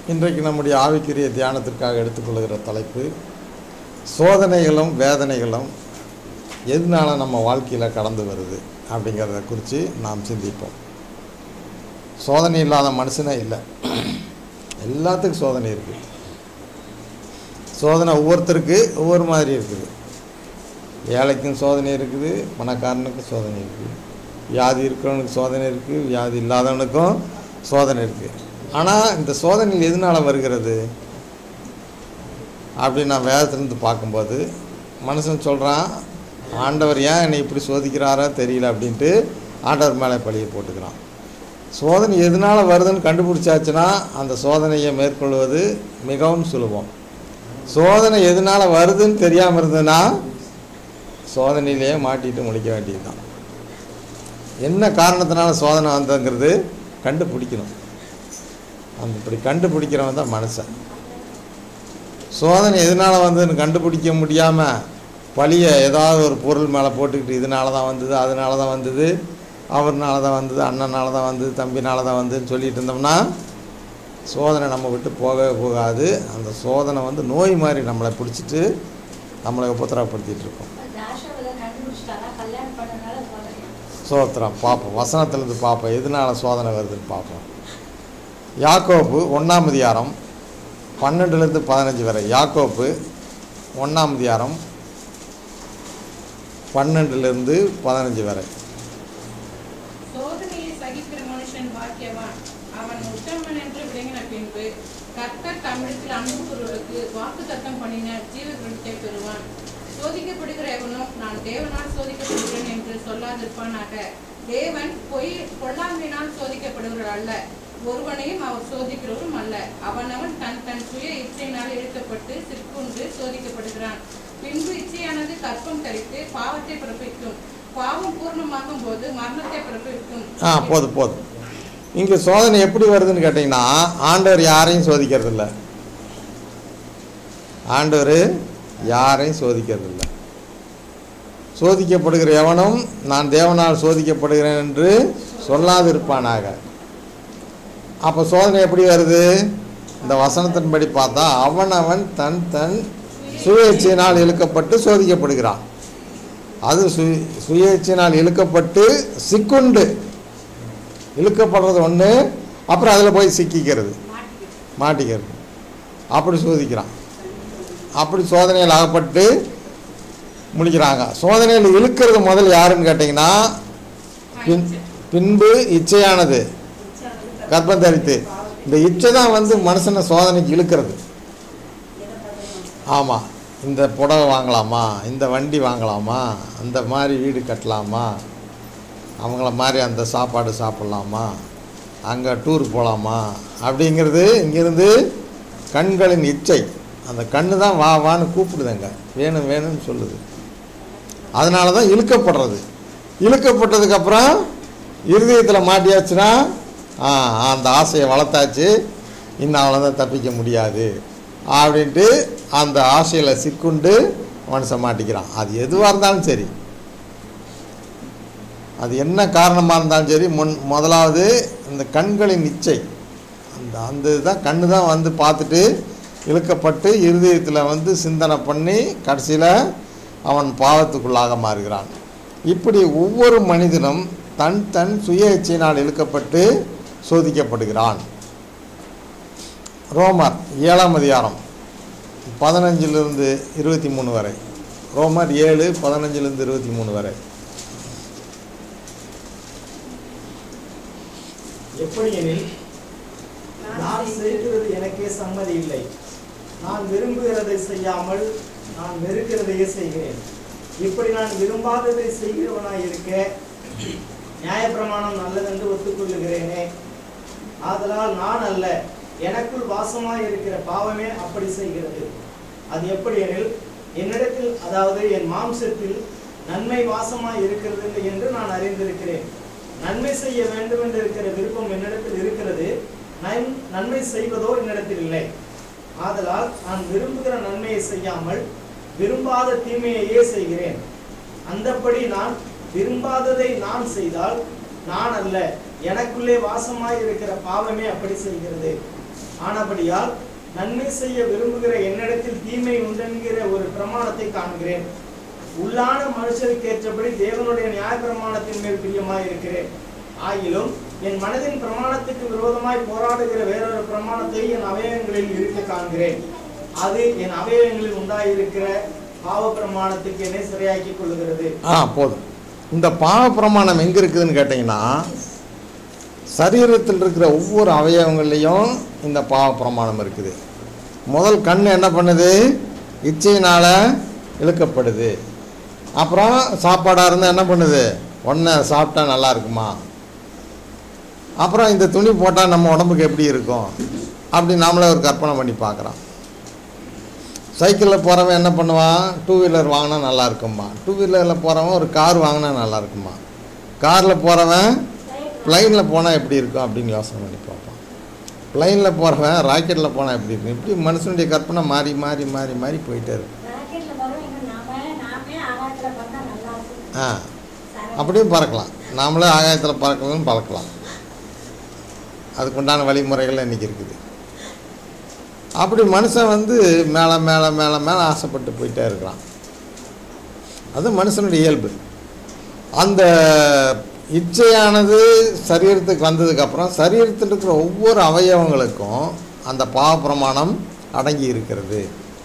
இன்றைக்கு நம்முடைய ஆவிக்குரிய தியானத்திற்காக எடுத்துக்கொள்கிற தலைப்பு சோதனைகளும் வேதனைகளும் எதனால நம்ம வாழ்க்கையில் கடந்து வருது அப்படிங்கிறத குறித்து நாம் சிந்திப்போம் சோதனை இல்லாத மனுஷனே இல்லை எல்லாத்துக்கும் சோதனை இருக்குது சோதனை ஒவ்வொருத்தருக்கு ஒவ்வொரு மாதிரி இருக்குது ஏழைக்கும் சோதனை இருக்குது பணக்காரனுக்கும் சோதனை இருக்குது வியாதி இருக்கிறவனுக்கு சோதனை இருக்குது வியாதி இல்லாதவனுக்கும் சோதனை இருக்குது ஆனால் இந்த சோதனைகள் எதனால் வருகிறது அப்படின்னு நான் வேதத்திலிருந்து பார்க்கும்போது மனுஷன் சொல்கிறான் ஆண்டவர் ஏன் என்னை இப்படி சோதிக்கிறாரோ தெரியல அப்படின்ட்டு ஆண்டவர் மேலே பழியை போட்டுக்கிறான் சோதனை எதனால் வருதுன்னு கண்டுபிடிச்சாச்சுன்னா அந்த சோதனையை மேற்கொள்வது மிகவும் சுலபம் சோதனை எதனால் வருதுன்னு தெரியாமல் இருந்ததுன்னா சோதனையிலேயே மாட்டிட்டு முடிக்க வேண்டியது தான் என்ன காரணத்தினால சோதனை வந்ததுங்கிறது கண்டுபிடிக்கணும் அந்த இப்படி கண்டுபிடிக்கிறவன் தான் மனுஷன் சோதனை எதனால் வந்ததுன்னு கண்டுபிடிக்க முடியாமல் பழியை ஏதாவது ஒரு பொருள் மேலே போட்டுக்கிட்டு இதனால தான் வந்தது அதனால தான் வந்தது அவர்னால தான் வந்தது அண்ணனால தான் வந்தது தம்பினால தான் வந்ததுன்னு சொல்லிட்டு இருந்தோம்னா சோதனை நம்ம விட்டு போகவே போகாது அந்த சோதனை வந்து நோய் மாதிரி நம்மளை பிடிச்சிட்டு நம்மளை உபத்திரப்படுத்திட்டு இருக்கோம் தாஷாவில் கண்டுபிடிச்சிட்டாங்க கல்யாணம் பண்ணனால சோதனை சோத்திரம் பார்ப்போம் வசனத்திலேருந்து பார்ப்போம் எதனால சோதனை வருதுன்னு பார்ப்போம் யாக்கோப்பு ஒன்றாம் அதிகாரம் பன்னெண்டுலேருந்து பதினஞ்சு வரை யாக்கோப்பு ஒன்றாம் அதிகாரம் பன்னெண்டுலேருந்து பதினஞ்சு வரை சோதனையை சகிக்கிற மனுஷன் பாக்கியவான் அவன் உத்தமன் என்று விளங்கின பின்பு கர்த்தர் தமிழத்தில் அன்பு கூறுவதற்கு வாக்கு தத்தம் பண்ணின ஜீவ கிரகத்தை பெறுவான் சோதிக்கப்படுகிற எவனும் நான் தேவனால் சோதிக்கப்படுகிறேன் என்று சொல்லாதிருப்பானாக தேவன் பொய் பொல்லாமையினால் சோதிக்கப்படுகிறவர் அல்ல ஒருவனையும் அவர் சோதிக்கிறவரும் அல்ல அவனவன் தன் தன் சுய இச்சையினால் இழுக்கப்பட்டு சிற்குண்டு சோதிக்கப்படுகிறான் பின்பு இச்சையானது கற்பம் தரித்து பாவத்தை பிறப்பிக்கும் பாவம் பூர்ணமாகும் போது மரணத்தை பிறப்பிக்கும் ஆ போதும் போதும் இங்கே சோதனை எப்படி வருதுன்னு கேட்டிங்கன்னா ஆண்டவர் யாரையும் சோதிக்கிறது இல்லை ஆண்டவர் யாரையும் சோதிக்கிறது இல்லை சோதிக்கப்படுகிற எவனும் நான் தேவனால் சோதிக்கப்படுகிறேன் என்று சொல்லாதிருப்பானாக அப்போ சோதனை எப்படி வருது இந்த வசனத்தின்படி பார்த்தா அவன் அவன் தன் தன் சுயேட்சையினால் இழுக்கப்பட்டு சோதிக்கப்படுகிறான் அது சு சுயேட்சையினால் இழுக்கப்பட்டு சிக்குண்டு இழுக்கப்படுறது ஒன்று அப்புறம் அதில் போய் சிக்கிக்கிறது மாட்டிக்கிறது அப்படி சோதிக்கிறான் அப்படி சோதனையில் அகப்பட்டு முடிக்கிறாங்க சோதனையில் இழுக்கிறது முதல் யாருன்னு கேட்டிங்கன்னா பின் பின்பு இச்சையானது கர்ப்பம் தரித்து இந்த இச்சை தான் வந்து மனுஷனை சோதனைக்கு இழுக்கிறது ஆமாம் இந்த புடவை வாங்கலாமா இந்த வண்டி வாங்கலாமா அந்த மாதிரி வீடு கட்டலாமா அவங்கள மாதிரி அந்த சாப்பாடு சாப்பிட்லாமா அங்கே டூர் போகலாமா அப்படிங்கிறது இங்கேருந்து கண்களின் இச்சை அந்த கண்ணு தான் வா வான்னு கூப்பிடுதுங்க வேணும் வேணும்னு சொல்லுது அதனால தான் இழுக்கப்படுறது இழுக்கப்பட்டதுக்கப்புறம் இருதயத்தில் மாட்டியாச்சுன்னா ஆ அந்த ஆசையை வளர்த்தாச்சு இன்னும் அவ்வளோதான் தப்பிக்க முடியாது அப்படின்ட்டு அந்த ஆசையில் சிக்குண்டு மனுஷன் மாட்டிக்கிறான் அது எதுவாக இருந்தாலும் சரி அது என்ன காரணமாக இருந்தாலும் சரி முன் முதலாவது இந்த கண்களின் இச்சை அந்த அந்த இதுதான் கண்ணு தான் வந்து பார்த்துட்டு இழுக்கப்பட்டு இருதயத்தில் வந்து சிந்தனை பண்ணி கடைசியில் அவன் பாவத்துக்குள்ளாக மாறுகிறான் இப்படி ஒவ்வொரு மனிதனும் தன் தன் சுய இச்சையினால் இழுக்கப்பட்டு சோதிக்கப்படுகிறான் ரோமர் ஏழாம் அதிகாரம் பதினஞ்சிலிருந்து இருபத்தி மூணு வரை ரோமர் ஏழு பதினஞ்சிலிருந்து இருபத்தி மூணு வரை எப்படியெனில் நான் செய்கிறது எனக்கே சம்மதி இல்லை நான் விரும்புகிறதை செய்யாமல் நான் வெறுக்கிறதையே செய்கிறேன் இப்படி நான் விரும்பாததை செய்கிறவனாய் இருக்க நியாயப்பிரமாணம் நல்லதென்று ஒத்துக்கொள்ளுகிறேனே ஆதலால் நான் அல்ல எனக்குள் வாசமாய் இருக்கிற பாவமே அப்படி செய்கிறது அது எப்படியெனில் என்னிடத்தில் அதாவது என் மாம்சத்தில் நன்மை வாசமாய் இருக்கிறது என்று நான் அறிந்திருக்கிறேன் நன்மை செய்ய வேண்டும் என்று இருக்கிற விருப்பம் என்னிடத்தில் இருக்கிறது நன்- நன்மை செய்வதோ என்னிடத்தில் இல்லை ஆதலால் நான் விரும்புகிற நன்மையை செய்யாமல் விரும்பாத தீமையையே செய்கிறேன் அந்தப்படி நான் விரும்பாததை நான் செய்தால் நான் அல்ல எனக்குள்ளே வாசமாய் இருக்கிற பாவமே அப்படி செய்கிறது ஆனபடியால் நன்மை செய்ய விரும்புகிற என்னிடத்தில் தீமை உண்டென்கிற ஒரு பிரமாணத்தை காண்கிறேன் உள்ளான மனுஷருக்கேற்றபடி தேவனுடைய நியாயப்பிரமாணத்தின் மேல் பிரியமாய் இருக்கிறேன் ஆகிலும் என் மனதின் பிரமாணத்துக்கு விரோதமாய் போராடுகிற வேறொரு பிரமாணத்தை என் அவயவங்களில் இருக்க காண்கிறேன் அது என் அவயவங்களில் உண்டாயிருக்கிற பாவ பிரமாணத்துக்கு என்னை சிறையாக்கிக் கொள்ளுகிறது ஆ போதும் இந்த பாவ பிரமாணம் எங்கே இருக்குதுன்னு கேட்டிங்கன்னா சரீரத்தில் இருக்கிற ஒவ்வொரு அவயவங்கள்லேயும் இந்த பாவ பிரமாணம் இருக்குது முதல் கண் என்ன பண்ணுது இச்சையினால் இழுக்கப்படுது அப்புறம் சாப்பாடாக இருந்தால் என்ன பண்ணுது ஒன்றை சாப்பிட்டா நல்லா இருக்குமா அப்புறம் இந்த துணி போட்டால் நம்ம உடம்புக்கு எப்படி இருக்கும் அப்படி நாமளே ஒரு கற்பனை பண்ணி பார்க்குறோம் சைக்கிளில் போகிறவன் என்ன பண்ணுவான் டூ வீலர் வாங்கினா நல்லா இருக்குமா டூ வீலரில் போகிறவன் ஒரு கார் வாங்கினா நல்லா இருக்குமா காரில் போகிறவன் ப்ளைனில் போனால் எப்படி இருக்கும் அப்படின்னு யோசனை பண்ணி பார்ப்பான் ப்ளைனில் போகிறவன் ராக்கெட்டில் போனால் எப்படி இருக்கும் இப்படி மனுஷனுடைய கற்பனை மாறி மாறி மாறி மாறி போயிட்டே இருக்கும் ராக்கெட்ல போறோம் எங்க நாம நாமே ஆகாயத்துல பண்ணா நல்லா இருக்கும் ஆ சரி. அப்படியும் பறக்கலாம் நாமளே ஆகாயத்தில் பறக்கணும்னு பறக்கலாம் அதுக்குண்டான வழிமுறைகள் இன்றைக்கி இருக்குது அப்படி மனுஷன் வந்து மேலே மேலே மேலே மேலே ஆசைப்பட்டு போயிட்டே இருக்கிறான் அது மனுஷனுடைய இயல்பு அந்த இச்சையானது சரீரத்துக்கு வந்ததுக்கப்புறம் சரீரத்தில் இருக்கிற ஒவ்வொரு அவயவங்களுக்கும் அந்த பாவ பிரமாணம் அடங்கி இருக்கிறது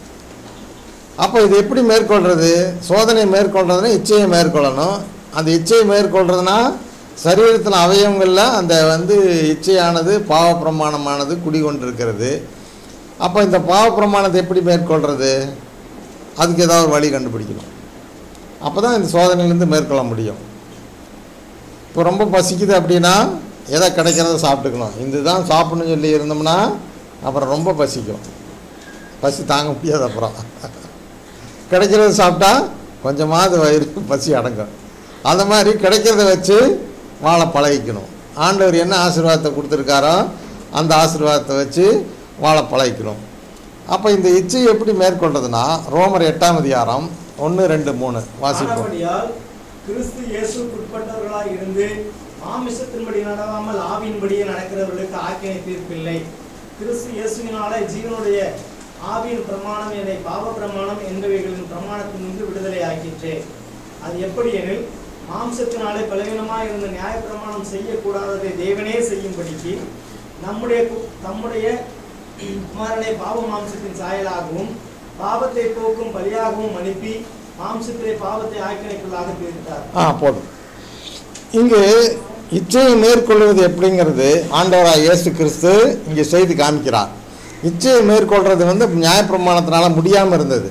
அப்போ இது எப்படி மேற்கொள்கிறது சோதனை மேற்கொள்றதுன்னா இச்சையை மேற்கொள்ளணும் அந்த இச்சையை மேற்கொள்றதுனா சரீரத்தில் அவயவங்களில் அந்த வந்து இச்சையானது பாவ பிரமாணமானது குடிகொண்டிருக்கிறது அப்போ இந்த பாவ பிரமாணத்தை எப்படி மேற்கொள்கிறது அதுக்கு ஏதாவது ஒரு வழி கண்டுபிடிக்கணும் அப்போ தான் இந்த சோதனையிலேருந்து மேற்கொள்ள முடியும் இப்போ ரொம்ப பசிக்குது அப்படின்னா எதை கிடைக்கிறத சாப்பிட்டுக்கணும் இதுதான் சாப்பிடணும்னு சொல்லி இருந்தோம்னா அப்புறம் ரொம்ப பசிக்கும் பசி தாங்க முடியாது அப்புறம் கிடைக்கிறத சாப்பிட்டா கொஞ்சமாவது வயிறு பசி அடங்கும் அந்த மாதிரி கிடைக்கிறத வச்சு வாழ பழகிக்கணும் ஆண்டவர் என்ன ஆசீர்வாதத்தை கொடுத்துருக்காரோ அந்த ஆசீர்வாதத்தை வச்சு வாழ பழகிக்கணும் அப்போ இந்த இச்சை எப்படி மேற்கொள்றதுன்னா ரோமர் எட்டாம் அதிகாரம் ஒன்று ரெண்டு மூணு வாசிப்போம் ஆனபடியால் கிறிஸ்து இயேசுவுக்கு உட்பட்டவர்களாய் இருந்து மாமிசத்தின்படி நடவாமல் ஆவியின்படியே நடக்கிறவர்களுக்கு ஆக்கினை தீர்ப்பில்லை கிறிஸ்து இயேசுவினாலே ஜீவனுடைய ஆவியின் பிரமாணம் என்னை பாவ பிரமாணம் என்பவைகளின் பிரமாணத்தினின்று விடுதலை ஆக்கிற்றே அது எப்படி எனில் மாம்சத்தினாலே பலவீனமாய் இருந்த நியாய பிரமாணம் செய்யக்கூடாததை தேவனே செய்யும்படிக்கு நம்முடைய கு- தம்முடைய குமாரனை பாவ மாம்சத்தின் சாயலாகவும் பாவத்தை போக்கும் பலியாகவும் அனுப்பி மாம்சத்திலே பாவத்தை ஆக்கினைக்குள்ளாக தீர்த்தார் ஆ போதும் இங்கு இச்சையை மேற்கொள்வது எப்படிங்கிறது ஆண்டவராக இயேசு கிறிஸ்து இங்கே செய்து காமிக்கிறார் இச்சையை மேற்கொள்றது வந்து நியாயப்பிரமாணத்தினால முடியாமல் இருந்தது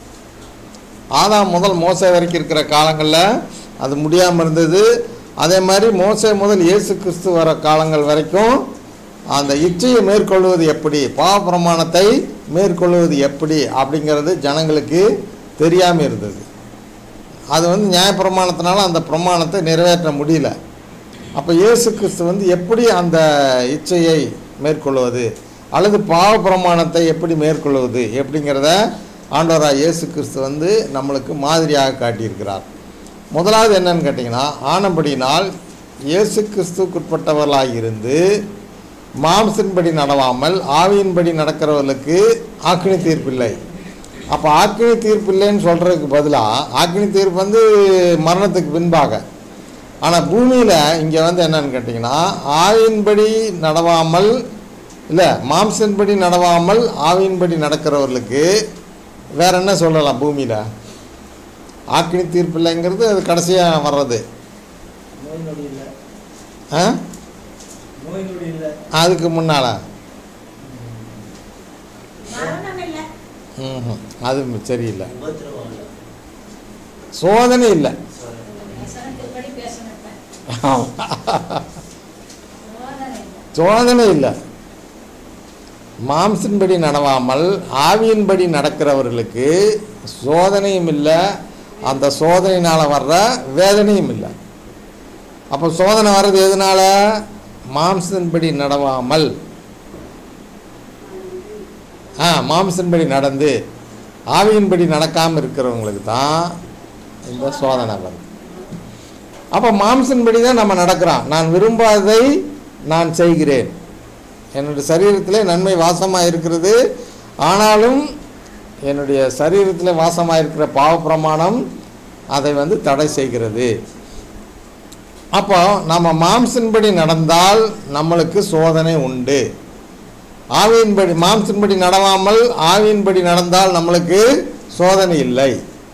ஆதாம் முதல் மோசை வரைக்கும் இருக்கிற காலங்களில் அது முடியாமல் இருந்தது அதே மாதிரி மோசே முதல் இயேசு கிறிஸ்து வர காலங்கள் வரைக்கும் அந்த இச்சையை மேற்கொள்வது எப்படி பாவ பிரமாணத்தை மேற்கொள்வது எப்படி அப்படிங்கிறது ஜனங்களுக்கு தெரியாமல் இருந்தது அது வந்து நியாயப்பிரமாணத்தினால அந்த பிரமாணத்தை நிறைவேற்ற முடியல அப்போ இயேசு கிறிஸ்து வந்து எப்படி அந்த இச்சையை மேற்கொள்வது அல்லது பாவ பிரமாணத்தை எப்படி மேற்கொள்வது எப்படிங்கிறத ஆண்டவராக இயேசு கிறிஸ்து வந்து நம்மளுக்கு மாதிரியாக காட்டியிருக்கிறார் முதலாவது என்னன்னு கேட்டிங்கன்னா ஆனபடினால் இயேசு கிறிஸ்துக்குட்பட்டவர்களாக இருந்து மாம்சத்தின்படி நடவாமல் ஆவியின்படி நடக்கிறவர்களுக்கு ஆக்கினி தீர்ப்பில்லை அப்போ ஆக்கினி தீர்ப்பில்லைன்னு சொல்கிறதுக்கு பதிலாக ஆக்கினி தீர்ப்பு வந்து மரணத்துக்கு பின்பாக ஆனால் பூமியில் இங்கே வந்து என்னன்னு கேட்டிங்கன்னா ஆவியின்படி நடவாமல் இல்லை மாம்சத்தின்படி நடவாமல் ஆவியின்படி நடக்கிறவர்களுக்கு வேற என்ன சொல்லலாம் பூமியில் ஆக்கினி தீர்ப்பில்லைங்கிறது அது கடைசியாக வர்றது நோய் நொடி இல்லை ஆ நோய் நொடி இல்லை அதுக்கு முன்னால் மரணம் இல்ல ம் அது சரியில்லை உபத்திரவம் இல்லை சோதனை இல்லை வசனத்தின்படி பேசணும் இப்ப. ஆமா. சோதனை இல்ல. சோதனை இல்லை மாம்சின்படி நடவாமல் ஆவியின்படி நடக்கிறவர்களுக்கு சோதனையும் இல்லை அந்த சோதனையினால் வர்ற வேதனையும் இல்லை அப்போ சோதனை வர்றது எதனால மாம்சத்தின்படி நடவாமல் ஆ மாம்சத்தின்படி நடந்து ஆவியின்படி நடக்காமல் இருக்கிறவங்களுக்கு தான் இந்த சோதனை வருது அப்போ மாம்சன்படி தான் நம்ம நடக்கிறோம் நான் விரும்பாததை நான் செய்கிறேன் என்னுடைய சரீரத்திலே நன்மை வாசமாக இருக்கிறது ஆனாலும் என்னுடைய சரீரத்தில் வாசமாக இருக்கிற பாவப்பிரமாணம் அதை வந்து தடை செய்கிறது அப்போ நம்ம மாம்சின்படி நடந்தால் நம்மளுக்கு சோதனை உண்டு ஆவியின்படி மாம்சின்படி நடவாமல் ஆவியின்படி நடந்தால் நம்மளுக்கு சோதனை இல்லை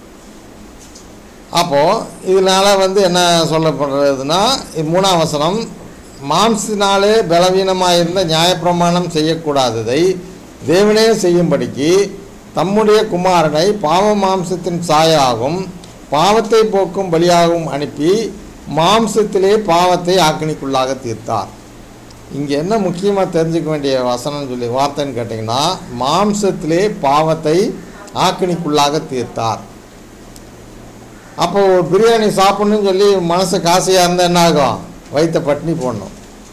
அப்போது இதனால் வந்து என்ன சொல்லப்படுறதுன்னா இது மூணாம் வசனம் மாம்சினாலே பலவீனமாக இருந்த நியாயப்பிரமாணம் செய்யக்கூடாததை தேவனே செய்யும்படிக்கு தம்முடைய குமாரனை பாவ மாம்சத்தின் சாயாகும் பாவத்தை போக்கும் பலியாகவும் அனுப்பி மாம்சத்திலே பாவத்தை ஆக்கினிக்குள்ளாக தீர்த்தார் இங்கே என்ன முக்கியமாக தெரிஞ்சுக்க வேண்டிய வசனம் சொல்லி வார்த்தைன்னு கேட்டிங்கன்னா மாம்சத்திலே பாவத்தை ஆக்கினிக்குள்ளாக தீர்த்தார் அப்போ ஒரு பிரியாணி சாப்பிட்ணுன்னு சொல்லி மனசு காசையாக இருந்தால் என்ன ஆகும் வயிற்ற பட்டினி போடணும்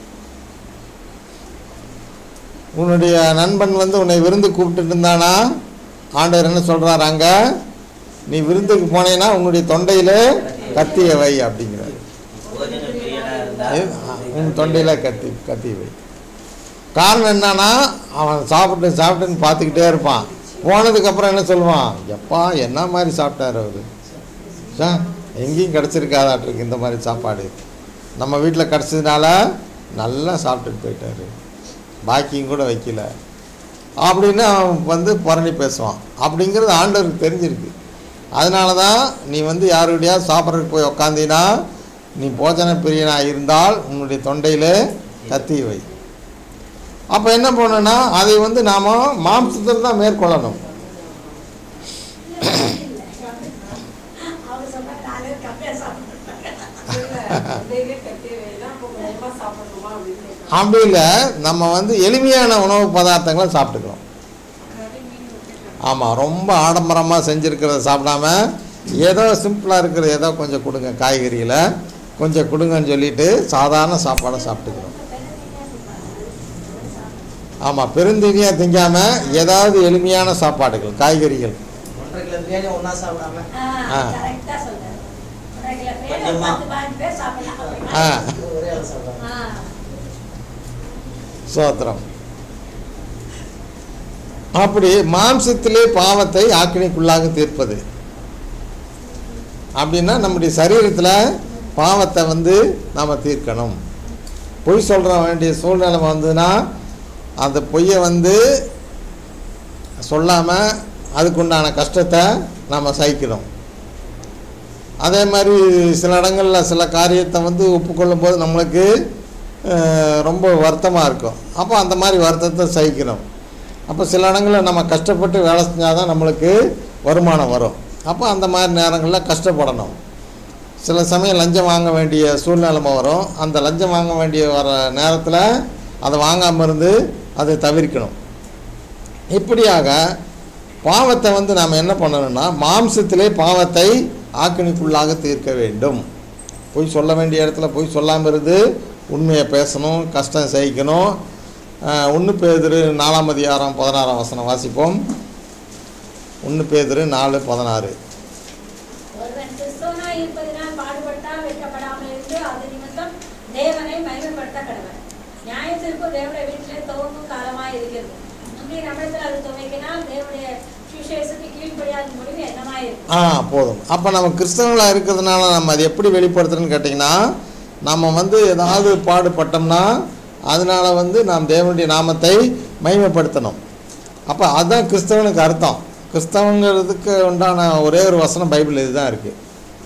உன்னுடைய நண்பன் வந்து உன்னை விருந்து கூப்பிட்டுட்டு இருந்தானா ஆண்டவர் என்ன சொல்கிறார் அங்கே நீ விருந்துக்கு போனேன்னா உன்னுடைய தொண்டையில் கத்திய வை அப்படிங்கிறார் போஜன பிரியனா இருந்தா உன் தொண்டையில் கத்தி கத்தி வை காரணம் என்னன்னா அவன் சாப்பிட்டு சாப்பிட்டுன்னு பார்த்துக்கிட்டே இருப்பான் போனதுக்கப்புறம் என்ன சொல்லுவான் எப்பா என்ன மாதிரி சாப்பிட்டாரு அவர் சா எங்கேயும் கிடச்சிருக்காதாட்டிருக்கு இந்த மாதிரி சாப்பாடு நம்ம வீட்டில் கிடச்சதுனால நல்லா சாப்பிட்டுட்டு போயிட்டாரு பாக்கியும் கூட வைக்கல அப்படின்னு அவன் வந்து புரணி பேசுவான் அப்படிங்கிறது ஆண்டவருக்கு தெரிஞ்சிருக்கு அதனால தான் நீ வந்து யாருடையா சாப்பிட்றதுக்கு போய் உக்காந்தீன்னா நீ போஜன பிரியனாக இருந்தால் உன்னுடைய தொண்டையில் கத்தி வை அப்போ என்ன பண்ணணும்னா அதை வந்து நாம் மாம்சத்தில் தான் மேற்கொள்ளணும் அவங்க சொன்னா காலையில் கம்மியா சாப்பிட்டுருப்பாங்க டெய்லி கட்டி வைனா அப்போ கொஞ்சமாக சாப்பிடணுமா அப்படின்னு கேட்குறாங்க. அப்படி இல்லை நம்ம வந்து எளிமையான உணவு பதார்த்தங்களை சாப்பிட்டுக்கிறோம் கறி மீன் விட்டுட்டு ஆமாம் ரொம்ப ஆடம்பரமாக செஞ்சுருக்கிறத சாப்பிடாம ஏதோ சிம்பிளாக இருக்கிற ஏதோ கொஞ்சம் கொடுங்க காய்கறிகளை கொஞ்சம் கொடுங்கன்னு சொல்லிட்டு சாதாரண சாப்பாடை சாப்பிட்டுக்கிறோம் ஆமாம் பெருந்தீனியாக திங்காம ஏதாவது எளிமையான சாப்பாடுகள் காய்கறிகள் ஒன்றரை கிலோ பிரியாணி ஒன்றா சாப்பிடாம ஆ. கரெக்டாக சொல்றேன் ஒரு கிலோ பேர் கொஞ்சமா. பத்து பாஞ்சு பேர் சாப்பிடலாம் ஆ ஒரே ஆள் சாப்பிடாம ஆ சோத்திரம் அப்படி மாம்சத்திலே பாவத்தை ஆக்கினைக்குள்ளாக தீர்ப்பது அப்படின்னா நம்முடைய சரீரத்தில் பாவத்தை வந்து நாம் தீர்க்கணும் பொய் சொல்கிற வேண்டிய சூழ்நிலை வந்ததுன்னா அந்த பொய்யை வந்து சொல்லாமல் அதுக்குண்டான கஷ்டத்தை நம்ம சகிக்கணும் அதே மாதிரி சில இடங்களில் சில காரியத்தை வந்து ஒப்புக்கொள்ளும் போது நம்மளுக்கு அஹ், ரொம்ப வருத்தமாக இருக்கும் அப்போ அந்த மாதிரி வருத்தத்தை சகிக்கணும் அப்போ சில இடங்களில் நம்ம கஷ்டப்பட்டு வேலை செஞ்சால் தான் நம்மளுக்கு வருமானம் வரும் அப்போ அந்த மாதிரி நேரங்களில் கஷ்டப்படணும் சில சமயம் லஞ்சம் வாங்க வேண்டிய சூழ்நிலைமை வரும் அந்த லஞ்சம் வாங்க வேண்டிய வர நேரத்தில் அதை வாங்காமல் இருந்து அதை தவிர்க்கணும் இப்படியாக பாவத்தை வந்து நாம் என்ன பண்ணணும்னா மாம்சத்திலே பாவத்தை ஆக்கினிக்குள்ளாக தீர்க்க வேண்டும் பொய் சொல்ல வேண்டிய இடத்துல பொய் சொல்லாமல் இருந்து உண்மையை பேசணும் கஷ்டம் சகிக்கணும் ஒன்று பேதிரு நாலாம் அதிகாரம் பதினாறாம் வசனம் வாசிப்போம் ஒன்று பேதிரு நாலு பதினாறு ஒருவன் கிறிஸ்தவனாய் இருப்பதினால் பாடுபட்டால் வெட்கப்படாமல் இருந்து அது நிமித்தம் தேவனை மகிமைப்படுத்த கடவன் நியாயத்திற்கு தேவனுடைய வீட்டிலே துவங்கும் காலமாய் இருக்கிறது அப்படி நம்மிடத்தில் அது துவைக்கினால் தேவனுடைய சுவிசேஷத்துக்கு கீழ்ப்படியாத முடிவு என்னமாய் இருக்கும் ஆ போதும் அப்போ நம்ம கிறிஸ்தவங்களாக இருக்கிறதுனால நம்ம அதை எப்படி வெளிப்படுத்துறோன்னு கேட்டிங்கன்னா நம்ம வந்து ஏதாவது பாடுபட்டோம்னா அதனால வந்து நாம் தேவனுடைய நாமத்தை மகிமைப்படுத்தணும் அப்போ அதுதான் கிறிஸ்தவனுக்கு அர்த்தம் கிறிஸ்தவங்கிறதுக்கு உண்டான ஒரே ஒரு வசனம் பைபிள் இதுதான் இருக்குது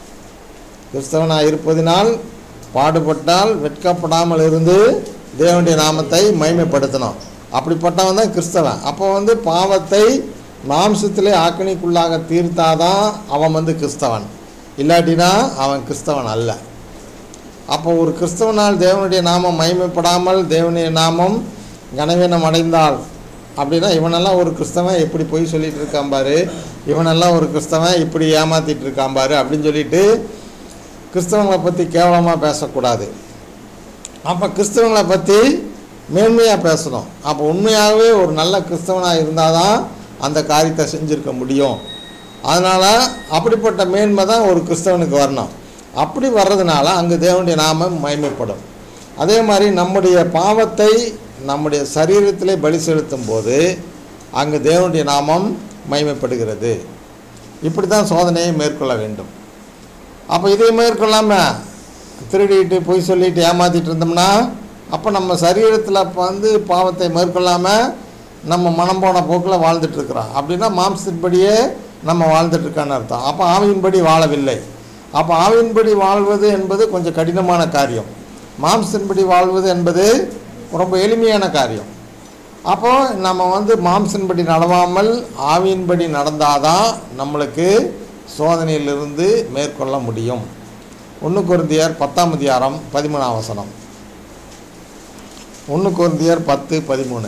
கிறிஸ்தவனாக இருப்பதினால் பாடுபட்டால் வெட்கப்படாமல் இருந்து தேவனுடைய நாமத்தை மகிமைப்படுத்தணும் அப்படிப்பட்டவன் தான் கிறிஸ்தவன் அப்போ வந்து பாவத்தை மாம்சத்திலே ஆக்கணிக்குள்ளாக தீர்த்தாதான் அவன் வந்து கிறிஸ்தவன் இல்லாட்டினா அவன் கிறிஸ்தவன் அல்ல அப்போ ஒரு கிறிஸ்தவனால் தேவனுடைய நாமம் மகிமைப்படாமல் தேவனுடைய நாமம் கனவீனம் அடைந்தால் அப்படின்னா இவனெல்லாம் ஒரு கிறிஸ்தவன் எப்படி பொய் சொல்லிட்டு இருக்கான் பாரு இவனெல்லாம் ஒரு கிறிஸ்தவன் இப்படி ஏமாத்திட்டு இருக்கான் பாரு அப்படின்னு சொல்லிட்டு கிறிஸ்தவங்களை பற்றி கேவலமாக பேசக்கூடாது அப்போ கிறிஸ்தவங்களை பற்றி மேன்மையாக பேசணும் அப்போ உண்மையாகவே ஒரு நல்ல கிறிஸ்தவனாக இருந்தால் தான் அந்த காரியத்தை செஞ்சுருக்க முடியும் அதனால் அப்படிப்பட்ட மேன்மை தான் ஒரு கிறிஸ்தவனுக்கு வரணும் அப்படி வர்றதுனால அங்கே தேவனுடைய நாமம் மகிமைப்படும் அதே மாதிரி நம்முடைய பாவத்தை நம்முடைய சரீரத்திலே பலி செலுத்தும் போது அங்கு தேவனுடைய நாமம் மகிமைப்படுகிறது இப்படி தான் சோதனையை மேற்கொள்ள வேண்டும் அப்போ இதை மேற்கொள்ளாமல் திருடிட்டு பொய் சொல்லிட்டு ஏமாத்திட்டு இருந்தோம்னா அப்போ நம்ம சரீரத்தில் அப்போ வந்து பாவத்தை மேற்கொள்ளாமல் நம்ம மனம் போன போக்கில் வாழ்ந்துட்டுருக்குறோம் அப்படின்னா மாம்சத்தின்படியே நம்ம வாழ்ந்துட்டுருக்கான்னு அர்த்தம் அப்போ ஆவியின்படி வாழவில்லை அப்போ ஆவியின்படி வாழ்வது என்பது கொஞ்சம் கடினமான காரியம் மாம்சத்தின்படி வாழ்வது என்பது ரொம்ப எளிமையான காரியம் அப்போ நம்ம வந்து மாம்சன்படி நடவாமல் ஆவியின்படி நடந்தாதான் நம்மளுக்கு சோதனையிலிருந்து மேற்கொள்ள முடியும் ஒன்று குருந்தியர் பத்தாம் அதிகாரம் பதிமூணாம் வசனம் ஒன்று குருந்தியர் பத்து பதிமூணு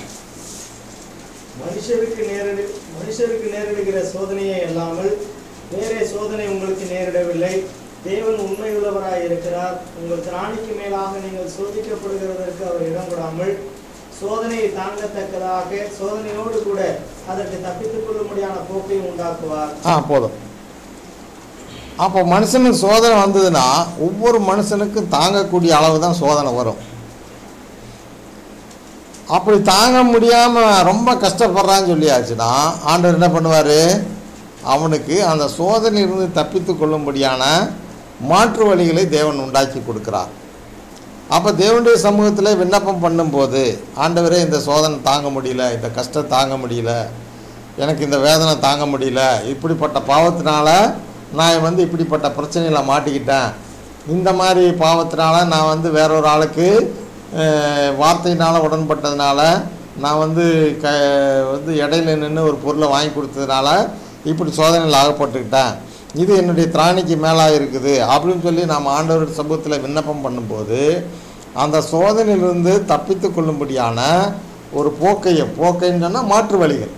மனுஷருக்கு நேரிடு மனுஷருக்கு நேரிடுகிற சோதனையே அல்லாமல் வேறே சோதனை உங்களுக்கு நேரிடவில்லை தேவன் உண்மையுள்ளவராய் இருக்கிறார் உங்கள் திராணிக்கு மேலாக நீங்கள் சோதிக்கப்படுகிறதற்கு அவர் இடம் கொடாமல் சோதனையை தாங்கத்தக்கதாக சோதனையோடு கூட அதற்கு தப்பித்துக் கொள்ளும்படியான போக்கை உண்டாக்குவார் ஆ போதும் அப்போ மனுஷனுக்கு சோதனை வந்ததுன்னா ஒவ்வொரு மனுஷனுக்கும் தாங்கக்கூடிய அளவு தான் சோதனை வரும் அப்படி தாங்க முடியாமல் ரொம்ப கஷ்டப்படுறான்னு சொல்லியாச்சுன்னா ஆண்டவர் என்ன பண்ணுவார் அவனுக்கு அந்த சோதனையிலிருந்து தப்பித்து கொள்ளும்படியான மாற்று வழிகளை தேவன் உண்டாக்கி கொடுக்கிறார் அப்போ தேவனுடைய சமூகத்தில் விண்ணப்பம் பண்ணும்போது ஆண்டவரே இந்த சோதனை தாங்க முடியல இந்த கஷ்டம் தாங்க முடியல எனக்கு இந்த வேதனை தாங்க முடியல இப்படிப்பட்ட பாவத்தினால நான் வந்து இப்படிப்பட்ட பிரச்சனையில் மாட்டிக்கிட்டேன் இந்த மாதிரி பாவத்தினால நான் வந்து வேற ஒரு ஆளுக்கு அஹ், வார்த்தையினால் உடன்பட்டதுனால நான் வந்து க வந்து இடையில நின்று ஒரு பொருளை வாங்கி கொடுத்ததுனால இப்படி சோதனையில் ஆகப்பட்டுக்கிட்டேன் இது என்னுடைய திராணிக்கு மேலாக இருக்குது அப்படின்னு சொல்லி நாம் ஆண்டவர் சமூகத்தில் விண்ணப்பம் பண்ணும்போது அந்த சோதனையிலிருந்து தப்பித்து கொள்ளும்படியான ஒரு போக்கையை போக்கைன்னு சொன்னால் மாற்று வழிகள்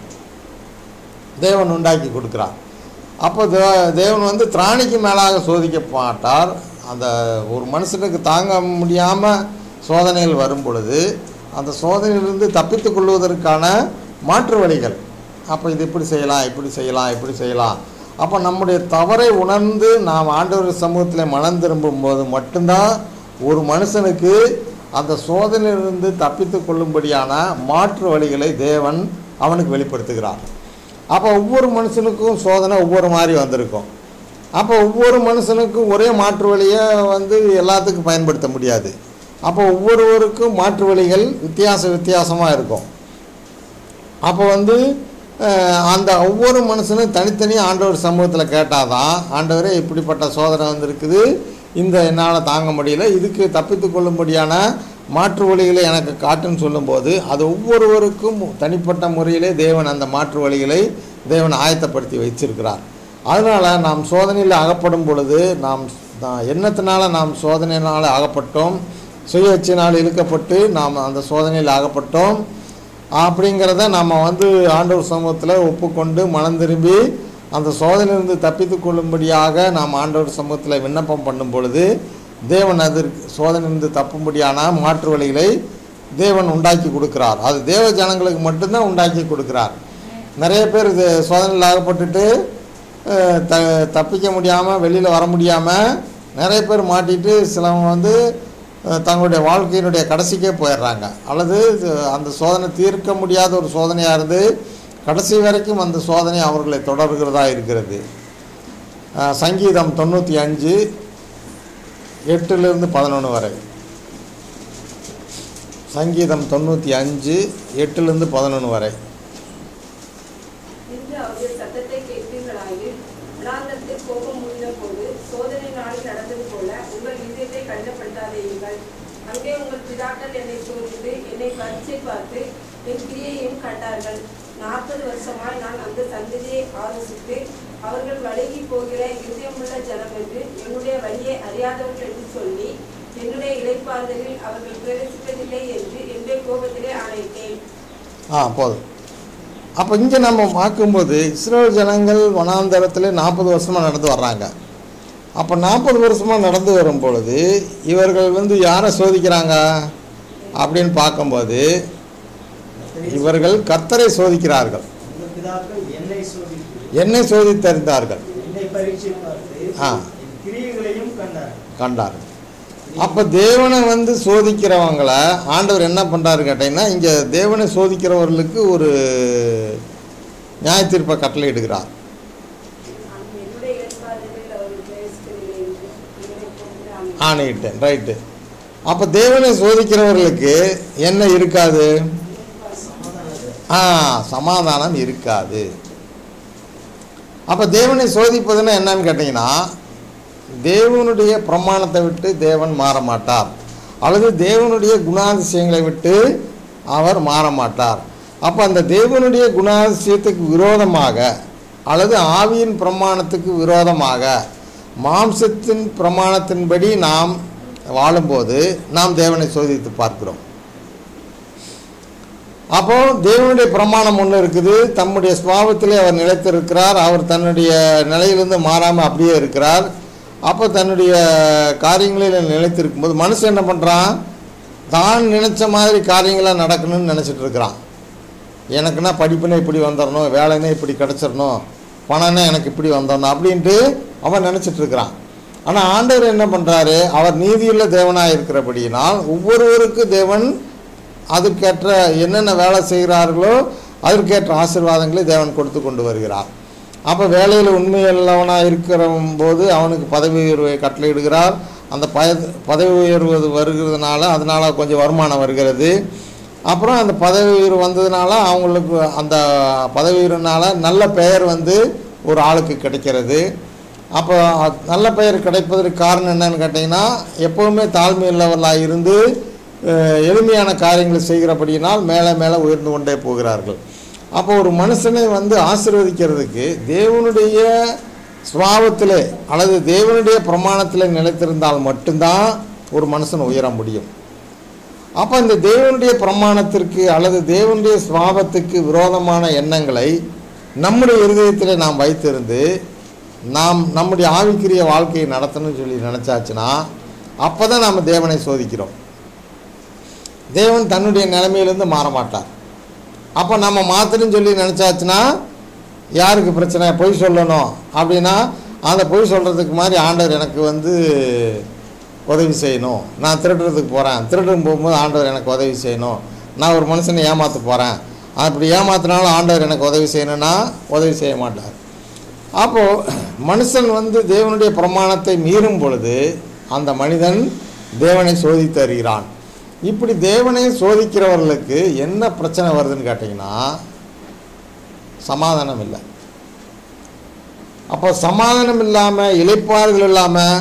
தேவன் உண்டாக்கி கொடுக்குறார் அப்போ தே தேவன் வந்து திராணிக்கு மேலாக சோதிக்க மாட்டார் அந்த ஒரு மனுஷனுக்கு தாங்க முடியாமல் சோதனைகள் வரும் பொழுது அந்த சோதனையிலிருந்து தப்பித்து கொள்வதற்கான மாற்று வழிகள் அப்போ இது இப்படி செய்யலாம் இப்படி செய்யலாம் இப்படி செய்யலாம் அப்போ நம்முடைய தவறை உணர்ந்து நாம் ஆண்டவர் சமூகத்தில் மனம் திரும்பும் போது மட்டும்தான் ஒரு மனுஷனுக்கு அந்த சோதனையிலிருந்து தப்பித்து கொள்ளும்படியான மாற்று வழிகளை தேவன் அவனுக்கு வெளிப்படுத்துகிறார் அப்போ ஒவ்வொரு மனுஷனுக்கும் சோதனை ஒவ்வொரு மாதிரி வந்திருக்கும் அப்போ ஒவ்வொரு மனுஷனுக்கும் ஒரே மாற்று வழியை வந்து எல்லாத்துக்கும் பயன்படுத்த முடியாது அப்போ ஒவ்வொருவருக்கும் மாற்று வழிகள் வித்தியாச வித்தியாசமாக இருக்கும் அப்போ வந்து அஹ், அந்த ஒவ்வொரு மனுஷனும் தனித்தனி ஆண்டவர் சமூகத்தில் கேட்டாதான் ஆண்டவரே இப்படிப்பட்ட சோதனை வந்திருக்குது இந்த என்னால் தாங்க முடியல இதுக்கு தப்பித்து கொள்ளும்படியான மாற்று வழிகளை எனக்கு காட்டுன்னு சொல்லும்போது அது ஒவ்வொருவருக்கும் தனிப்பட்ட முறையிலே தேவன் அந்த மாற்று வழிகளை தேவன் ஆயத்தப்படுத்தி வைச்சிருக்கிறார் அதனால் நாம் சோதனையில் அகப்படும் பொழுது நாம் நான் எண்ணத்தினால நாம் சோதனையினால் அகப்பட்டோம் சுயேட்சையினால் இழுக்கப்பட்டு நாம் அந்த சோதனையில் அகப்பட்டோம் அப்படிங்கிறத நம்ம வந்து ஆண்டவர் சமூகத்தில் ஒப்புக்கொண்டு மனம் திரும்பி அந்த சோதனையிலிருந்து தப்பித்து கொள்ளும்படியாக நாம் ஆண்டவர் சமூகத்தில் விண்ணப்பம் பண்ணும் பொழுது தேவன் அதற்கு சோதனையிலிருந்து தப்பும்படியான மாற்று வழிகளை தேவன் உண்டாக்கி கொடுக்கிறார் அது தேவ ஜனங்களுக்கு மட்டும்தான் உண்டாக்கி கொடுக்கிறார் நிறைய பேர் இது சோதனையில் ஆகப்பட்டுட்டு அஹ், த தப்பிக்க முடியாமல் வெளியில் வர முடியாமல் நிறைய பேர் மாட்டிட்டு சிலவங்க வந்து அஹ், தங்களுடைய வாழ்க்கையினுடைய கடைசிக்கே போயிடுறாங்க அல்லது இது அந்த சோதனை தீர்க்க முடியாத ஒரு சோதனையாக இருந்து கடைசி வரைக்கும் அந்த சோதனை அவர்களை தொடர்கிறதா இருக்கிறது அஹ், சங்கீதம் தொண்ணூற்றி அஞ்சு எட்டுலேருந்து பதினொன்று வரை சங்கீதம் தொண்ணூற்றி அஞ்சு எட்டுலேருந்து பதினொன்று வரை இன்று அவருடைய சத்தத்தை கேட்பீர்களாயில் வனாந்தரத்தில் கோபம் முடிந்த போது சோதனை நாளில் நடந்தது போல உங்கள் இதயத்தை கடினப்படுத்தாதீர்கள் அங்கே உங்கள் பிதாக்கள் என்னை சோதித்து என்னை பரீட்சை பார்த்து என் கிரியையும் கண்டார்கள் நாற்பது வருஷமாய் நான் அந்த சந்ததியை ஆலோசித்து அவர்கள் வழங்கி போகிற இதயமுள்ள ஜனம் என்று என்னுடைய வழியை அறியாதவர்கள் என்று சொல்லி என்னுடைய இளைப்பாறுதலில் அவர்கள் பிரவேசிப்பதில்லை என்று என்னுடைய கோபத்திலே ஆணையிட்டேன் ஆ போதும் அப்போ இங்கே நம்ம பார்க்கும்போது இஸ்ரேல் ஜனங்கள் வனாந்தரத்தில் நாற்பது வருஷமாக நடந்து வர்றாங்க அப்போ நாற்பது வருஷமாக நடந்து வரும் பொழுது இவர்கள் வந்து யாரை சோதிக்கிறாங்க அப்படின்னு பார்க்கும்போது இவர்கள் கர்த்தரை சோதிக்கிறார்கள் உங்கள் பிதாக்கள் என்னை சோதித்து என்னை சோதித்தறிந்தார்கள் என்னை பரீட்சை பார்த்து ஆ. என் கிரியைகளையும் கண்டார் கண்டார்கள் அப்போ தேவனை வந்து சோதிக்கிறவங்கள ஆண்டவர் என்ன பண்ணுறாரு கேட்டிங்கன்னா இங்கே தேவனை சோதிக்கிறவர்களுக்கு ஒரு நியாய தீர்ப்பை கட்டளை இடுகிறார் நான் என்னுடைய ஏற்பாடுகளில் அவர் பிரவேசிக்கவில்லை என்று என்னை கொண்டு ஆணையிட்டார். ஆணையிட்டேன் ரைட்டு அப்போ தேவனை சோதிக்கிறவர்களுக்கு என்ன இருக்காது ஆ சமாதானம் இருக்காது அப்போ தேவனை சோதிப்பதுன்னா என்னன்னு கேட்டிங்கன்னா தேவனுடைய பிரமாணத்தை விட்டு தேவன் மாற மாட்டார் அல்லது தேவனுடைய குணாதிசயங்களை விட்டு அவர் மாற மாட்டார் அப்போ அந்த தேவனுடைய குணாதிசயத்துக்கு விரோதமாக அல்லது ஆவியின் பிரமாணத்துக்கு விரோதமாக மாம்சத்தின் பிரமாணத்தின்படி நாம் வாழும்போது நாம் தேவனை சோதித்து பார்க்கிறோம் அப்போ தேவனுடைய பிரமாணம் ஒன்று இருக்குது தம்முடைய சுவாபத்திலே அவர் நிலைத்திருக்கிறார் அவர் தன்னுடைய நிலையிலிருந்து மாறாமல் அப்படியே இருக்கிறார் அப்போ தன்னுடைய காரியங்களில் நிலைத்திருக்கும் போது மனுஷன் என்ன பண்ணுறான் தான் நினச்ச மாதிரி காரியங்களாக நடக்கணும்னு நினச்சிட்டு இருக்கிறான் எனக்குன்னா படிப்புனா இப்படி வந்துடணும் வேலைன்னா இப்படி கிடச்சிடணும் பணம்னா எனக்கு இப்படி வந்துடணும் அப்படின்ட்டு அவன் நினச்சிட்டு இருக்கிறான் ஆனால் ஆண்டவர் என்ன பண்ணுறாரு அவர் நீதியுள்ள தேவனாக இருக்கிறபடியினால் ஒவ்வொருவருக்கு தேவன் அதுக்கேற்ற என்னென்ன வேலை செய்கிறார்களோ அதற்கேற்ற ஆசீர்வாதங்களை தேவன் கொடுத்து கொண்டு வருகிறார் அப்போ வேலையில் உண்மையுள்ளவனாக இருக்கிற போது அவனுக்கு பதவி உயர்வை கட்டளையிடுகிறார் அந்த பய பதவி உயர்வு வருகிறதுனால அதனால் கொஞ்சம் வருமானம் வருகிறது அப்புறம் அந்த பதவி உயர்வு வந்ததுனால அவங்களுக்கு அந்த பதவி உயர்வுனால நல்ல பெயர் வந்து ஒரு ஆளுக்கு கிடைக்கிறது அப்போ அ- நல்ல பெயர் கிடைப்பதற்கு காரணம் என்னன்னு கேட்டிங்கன்னா எப்போவுமே தாழ்மை உள்ளவர்களாக இருந்து அஹ், எளிமையான காரியங்களை செய்கிறபடியினால் மேலே மேலே உயர்ந்து கொண்டே போகிறார்கள் அப்போ ஒரு மனுஷனை வந்து ஆசீர்வதிக்கிறதுக்கு தேவனுடைய சுவாபத்திலே அல்லது தேவனுடைய பிரமாணத்திலே நிலைத்திருந்தால் மட்டும்தான் ஒரு மனுஷன் உயர முடியும் அப்போ இந்த தேவனுடைய பிரமாணத்திற்கு அல்லது தேவனுடைய சுவாபத்துக்கு விரோதமான எண்ணங்களை நம்முடைய இருதயத்தில் நாம் வைத்திருந்து நாம் நம்முடைய ஆவிக்குரிய வாழ்க்கையை நடத்தணும்னு சொல்லி நினச்சாச்சுன்னா அப்போ தான் நாம் தேவனை சோதிக்கிறோம் தேவன் தன்னுடைய நிலைமையிலேருந்து மாற மாட்டார் அப்போ நம்ம மாற்றணும்னு சொல்லி நினச்சாச்சுன்னா யாருக்கு பிரச்சனை பொய் சொல்லணும் அப்படின்னா அந்த பொய் சொல்கிறதுக்கு மாதிரி ஆண்டவர் எனக்கு வந்து உதவி செய்யணும் நான் திருடுறதுக்கு போகிறேன் திருடன் போகும்போது ஆண்டவர் எனக்கு உதவி செய்யணும் நான் ஒரு மனுஷனை ஏமாற்ற போகிறேன் அப்படி ஏமாத்தினாலும் ஆண்டவர் எனக்கு உதவி செய்யணும்னா உதவி செய்ய மாட்டார் அப்போது மனுஷன் வந்து தேவனுடைய பிரமாணத்தை மீறும் பொழுது அந்த மனிதன் தேவனை சோதித்து அறிகிறான் இப்படி தேவனை சோதிக்கிறவர்களுக்கு என்ன பிரச்சனை வருதுன்னு கேட்டிங்கன்னா சமாதானம் இல்லை அப்போ சமாதானம் இல்லாமல் இளைப்பாறுதல் இல்லாமல்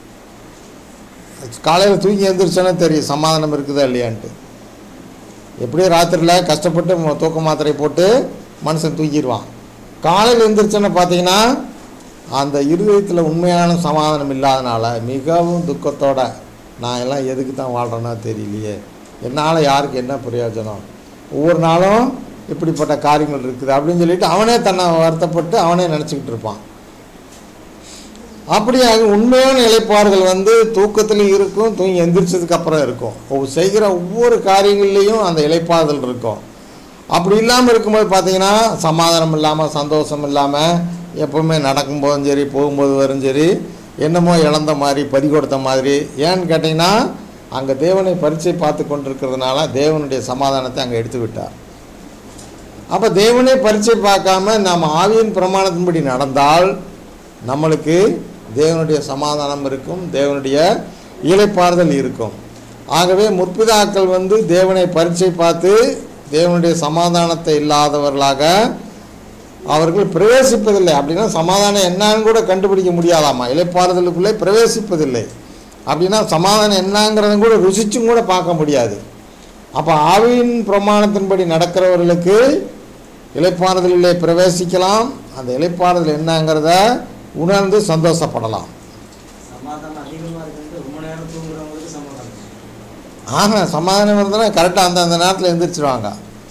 காலையில் தூங்கி எழுந்திரிச்சோன்னா தெரியும் சமாதானம் இருக்குதா இல்லையான்ட்டு எப்படியும் ராத்திரியில் கஷ்டப்பட்டு ம- தூக்க மாத்திரை போட்டு மனுஷன் தூங்கிடுவான் காலையில் எழுந்திரிச்சோன்னு பார்த்தீங்கன்னா அந்த இருதயத்தில் உண்மையான சமாதானம் இல்லாதனால மிகவும் துக்கத்தோட நான் எல்லாம் எதுக்கு தான் வாழ்கிறேன்னா தெரியலையே என்னால் யாருக்கு என்ன பிரயோஜனம் ஒவ்வொரு நாளும் இப்படிப்பட்ட காரியங்கள் இருக்குது அப்படின்னு சொல்லிட்டு அவனே தன்னை வருத்தப்பட்டு அவனே நினச்சிக்கிட்டு இருப்பான் அப்படியாக உண்மையான இழைப்பார்கள் வந்து தூக்கத்தில் இருக்கும் தூங்கி எந்திரிச்சதுக்கு அப்புறம் இருக்கும் ஒவ்வொரு செய்கிற ஒவ்வொரு காரியங்கள்லேயும் அந்த இழைப்பாறுதல் இருக்கும் அப்படி இல்லாமல் இருக்கும்போது பார்த்தீங்கன்னா சமாதானம் இல்லாமல் சந்தோஷம் இல்லாமல் எப்பவுமே நடக்கும்போதும் சரி போகும்போது வரும் சரி என்னமோ இழந்த மாதிரி பறி கொடுத்த மாதிரி ஏன்னு கேட்டிங்கன்னா அங்கே தேவனை பரீட்சை பார்த்து கொண்டிருக்கிறதுனால தேவனுடைய சமாதானத்தை அங்கே எடுத்து விட்டார் அப்போ தேவனே பரீட்சை பார்க்காம நாம் ஆவியின் பிரமாணத்தின்படி நடந்தால் நம்மளுக்கு தேவனுடைய சமாதானம் இருக்கும் தேவனுடைய இளைப்பாறுதல் இருக்கும் ஆகவே முற்பிதாக்கள் வந்து தேவனை பரீட்சை பார்த்து தேவனுடைய சமாதானத்தை இல்லாதவர்களாக அவர்கள் பிரவேசிப்பதில்லை அப்படின்னா சமாதானம் என்னன்னு கூட கண்டுபிடிக்க முடியாதாமா இளைப்பாறுதலுக்குள்ளே பிரவேசிப்பதில்லை அப்படின்னா சமாதானம் என்னங்கிறத கூட ருசிச்சும் கூட பார்க்க முடியாது அப்போ ஆவியின் பிரமாணத்தின்படி நடக்கிறவர்களுக்கு இளைப்பாறுதலிலே பிரவேசிக்கலாம் அந்த இளைப்பாறுதல் என்னங்கிறத உணர்ந்து சந்தோஷப்படலாம் சமாதானம் அதிகமா இருக்குது ரொம்ப நேரம் தூங்குறவங்களுக்கு சமாதானம் ஆக சமாதானம் இருந்தனா கரெக்டாக அந்த அந்த நேரத்தில் எந்திரிச்சிருவாங்க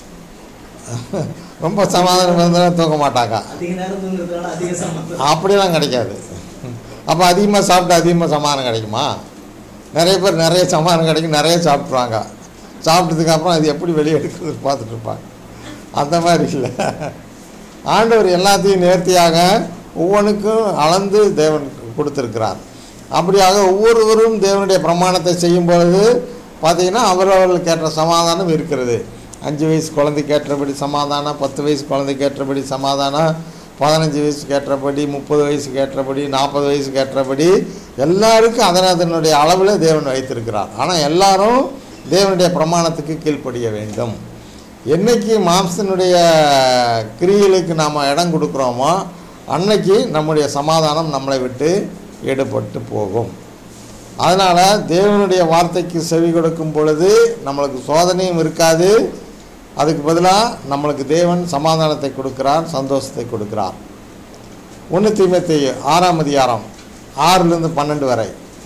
ரொம்ப சமாதானம் இருந்தனா தூங்க மாட்டாங்க அதிக நேரம் தூங்குறதுனால அதிக சமாதானம் அப்படிலாம் கிடைக்காது அப்போ அதிகமாக சாப்பிட்டு அதிகமாக சமாதானம் கிடைக்குமா நிறைய பேர் நிறைய சமாதானம் கிடைக்கும் நிறைய சாப்பிட்ருவாங்க சாப்பிட்டதுக்கு அப்புறம் அது எப்படி வெளியே எடுக்கிறது பார்த்துட்டு இருப்பாங்க அந்த மாதிரி இல்லை ஆண்டவர் எல்லாத்தையும் நேர்த்தியாக ஒவ்வொன்றுக்கும் அளந்து தேவன் கொடுத்துருக்கிறார் அப்படியாக ஒவ்வொருவரும் தேவனுடைய பிரமாணத்தை செய்யும் பொழுது பார்த்தீங்கன்னா அவரவர்களுக்கு ஏற்ற சமாதானம் இருக்கிறது அஞ்சு வயசு குழந்தைக்கு ஏற்றபடி சமாதானம் பத்து வயசு குழந்தைக்கு ஏற்றபடி சமாதானம் பதினஞ்சு வயசுக்கு ஏற்றபடி முப்பது வயசுக்கு ஏற்றபடி நாற்பது வயசுக்கு ஏற்றபடி எல்லாருக்கும் அதன் அதனுடைய அளவில் தேவன் வைத்திருக்கிறார் ஆனால் எல்லாரும் தேவனுடைய பிரமாணத்துக்கு கீழ்ப்படிய வேண்டும் என்னைக்கு மாம்சனுடைய கிரியைகளுக்கு நாம் இடம் கொடுக்குறோமோ அன்னைக்கு நம்முடைய சமாதானம் நம்மளை விட்டு எடுபட்டு போகும் அதனால் தேவனுடைய வார்த்தைக்கு செவி கொடுக்கும் பொழுது நம்மளுக்கு சோதனையும் இருக்காது அதுக்கு பதிலாக நம்மளுக்கு தேவன் சமாதானத்தை கொடுக்கிறார் சந்தோஷத்தை கொடுக்கிறார் ஒன்று தீமத்தை ஆறாம் அதிகாரம் ஆறுலேருந்து பன்னெண்டு வரை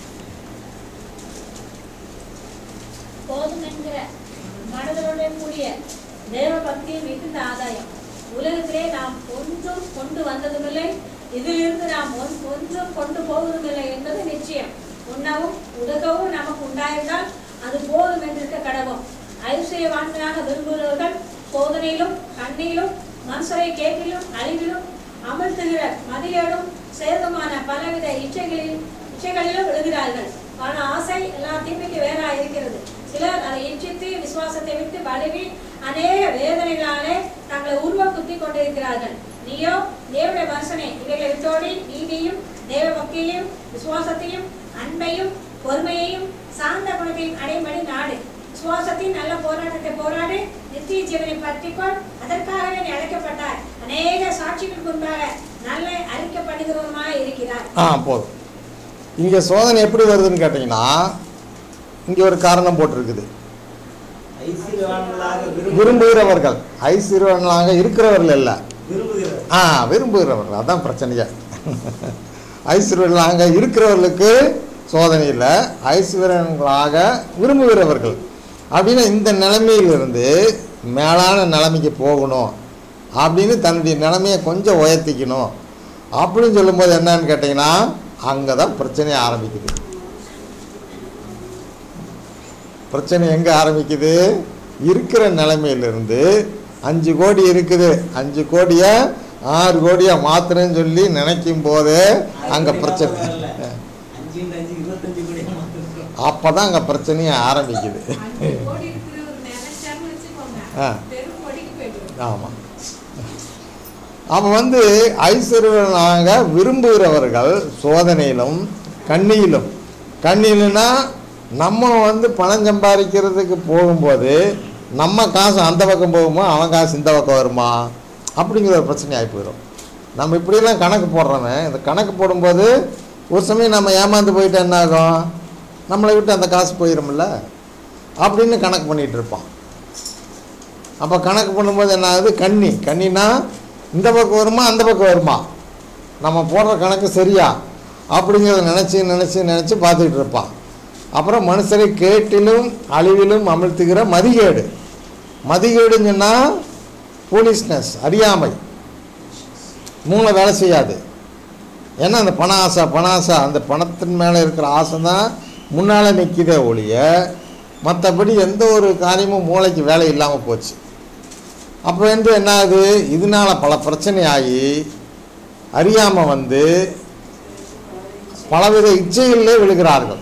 போதும் என்கிற மனதனுடன் கூடிய தேவ பக்தியின் மிகுந்த ஆதாயம் உலகத்திலே நாம் ஒன்றும் கொண்டு வந்ததுமில்லை இதிலிருந்து நாம் ஒன்- ஒன்றும் கொண்டு போவதுமில்லை என்பது நிச்சயம் உண்ணவும் உடுக்கவும் நமக்கு உண்டாயிருந்தால் அது போதும் என்றிருக்க கடவும் ஐஸ்வர்யவான்களாக விரும்புகிறவர்கள் சோதனையிலும் கண்ணியிலும் மனுஷரை கேட்டிலும் அழிவிலும் அமர்த்துகிற மதியேடும் சேதமான பலவித இச்சைகளில் இச்சைகளிலும் விழுகிறார்கள் பண ஆசை எல்லா தீமைக்கு வேறா இருக்கிறது சிலர் அதை இச்சித்து விசுவாசத்தை விட்டு வலுவி அநேக வேதனைகளாலே தங்களை உருவ குத்தி கொண்டிருக்கிறார்கள் நீயோ தேவனுடைய மனுஷனே இவைகளை விட்டோடி நீதியும் தேவ பக்தியையும் விசுவாசத்தையும் அன்பையும் பொறுமையையும் சாந்த குணத்தையும் அடைமடி நாடு விசுவாசத்தின் நல்ல போராட்டத்தை போராடி நித்திய ஜீவனை பற்றிக்கொள் அதற்காகவே நீ அழைக்கப்பட்டாய் அநேக சாட்சிகளுக்கு முன்பாக நல்ல அறிக்கப்படுகிறவருமாய் இருக்கிறார் ஆ போதும் இங்கே சோதனை எப்படி வருதுன்னு கேட்டிங்கன்னா இங்கே ஒரு காரணம் போட்டிருக்குது ஐஸ்வர்யவான்களாக விரும்பு விரும்புகிறவர்கள் ஐஸ்வர்யவான்களாக இருக்கிறவர்கள் இல்லை விரும்புகிறவர் ஆ விரும்புகிறவர்கள் அதான் பிரச்சனையா ஐஸ்வர்யங்களாக இருக்கிறவர்களுக்கு சோதனை இல்லை ஐஸ்வர்யங்களாக விரும்புகிறவர்கள் அப்படின்னு இந்த நிலைமையிலிருந்து மேலான நிலைமைக்கு போகணும் அப்படின்னு தன்னுடைய நிலைமையை கொஞ்சம் உயர்த்திக்கணும் அப்படின்னு சொல்லும்போது என்னன்னு கேட்டிங்கன்னா அங்கே தான் பிரச்சனை ஆரம்பிக்குது பிரச்சனை எங்கே ஆரம்பிக்குது இருக்கிற நிலைமையிலிருந்து அஞ்சு கோடி இருக்குது அஞ்சு கோடியை ஆறு கோடியை மாத்திரன்னு சொல்லி நினைக்கும் போது அங்கே பிரச்சனை அஞ்சு இன்டு அஞ்சு இருபத்தஞ்சு கோடி மாத்திரம் அப்போ தான் அங்கே பிரச்சனையே ஆரம்பிக்குது அஞ்சு கோடி இருக்கிற ஒரு நினைச்சாருன்னு வச்சுக்கோங்க ஆ. தெரு கோடிக்கு போயிடுவோம் ஆமாம் அவன் வந்து ஐஸ்வர்யனாக விரும்புகிறவர்கள் சோதனையிலும் கண்ணியிலும் கண்ணியிலுன்னா நம்ம வந்து பணம் சம்பாதிக்கிறதுக்கு போகும்போது நம்ம காசு அந்த பக்கம் போகுமா அவன் காசு இந்த பக்கம் வருமா அப்படிங்கிற ஒரு பிரச்சனை ஆகி போயிடும் நம்ம இப்படியெல்லாம் கணக்கு போடுறோமே இந்த கணக்கு போடும்போது ஒரு சமயம் நம்ம ஏமாந்து போயிட்டா என்ன ஆகும் நம்மளை விட்டு அந்த காசு போயிடும்ல அப்படின்னு கணக்கு பண்ணிகிட்டு இருப்பான் அப்போ கணக்கு பண்ணும்போது என்ன ஆகுது கண்ணி கண்ணினா இந்த பக்கம் வருமா அந்த பக்கம் வருமா நம்ம போடுற கணக்கு சரியா அப்படிங்கிறத நினச்சி நினச்சி நினச்சி பார்த்துக்கிட்டு இருப்பான் அப்புறம் மனுஷரை கேட்டிலும் அழிவிலும் அமிழ்த்துகிற மதிகேடு மதிகேடுன்னு சொன்னால் ஃபூலிஷ்னஸ் அறியாமை மூளை வேலை செய்யாது ஏன்னா அந்த பண ஆசை பண ஆசை அந்த பணத்தின் மேலே இருக்கிற ஆசை தான் முன்னால் நிற்கிதே ஒழிய மற்றபடி எந்த ஒரு காரியமும் மூளைக்கு வேலை இல்லாமல் போச்சு அப்போ வந்து என்ன ஆகுது இதனால பல பிரச்சனை ஆகி அறியாமல் வந்து பலவித இச்சைகளிலே விழுகிறார்கள்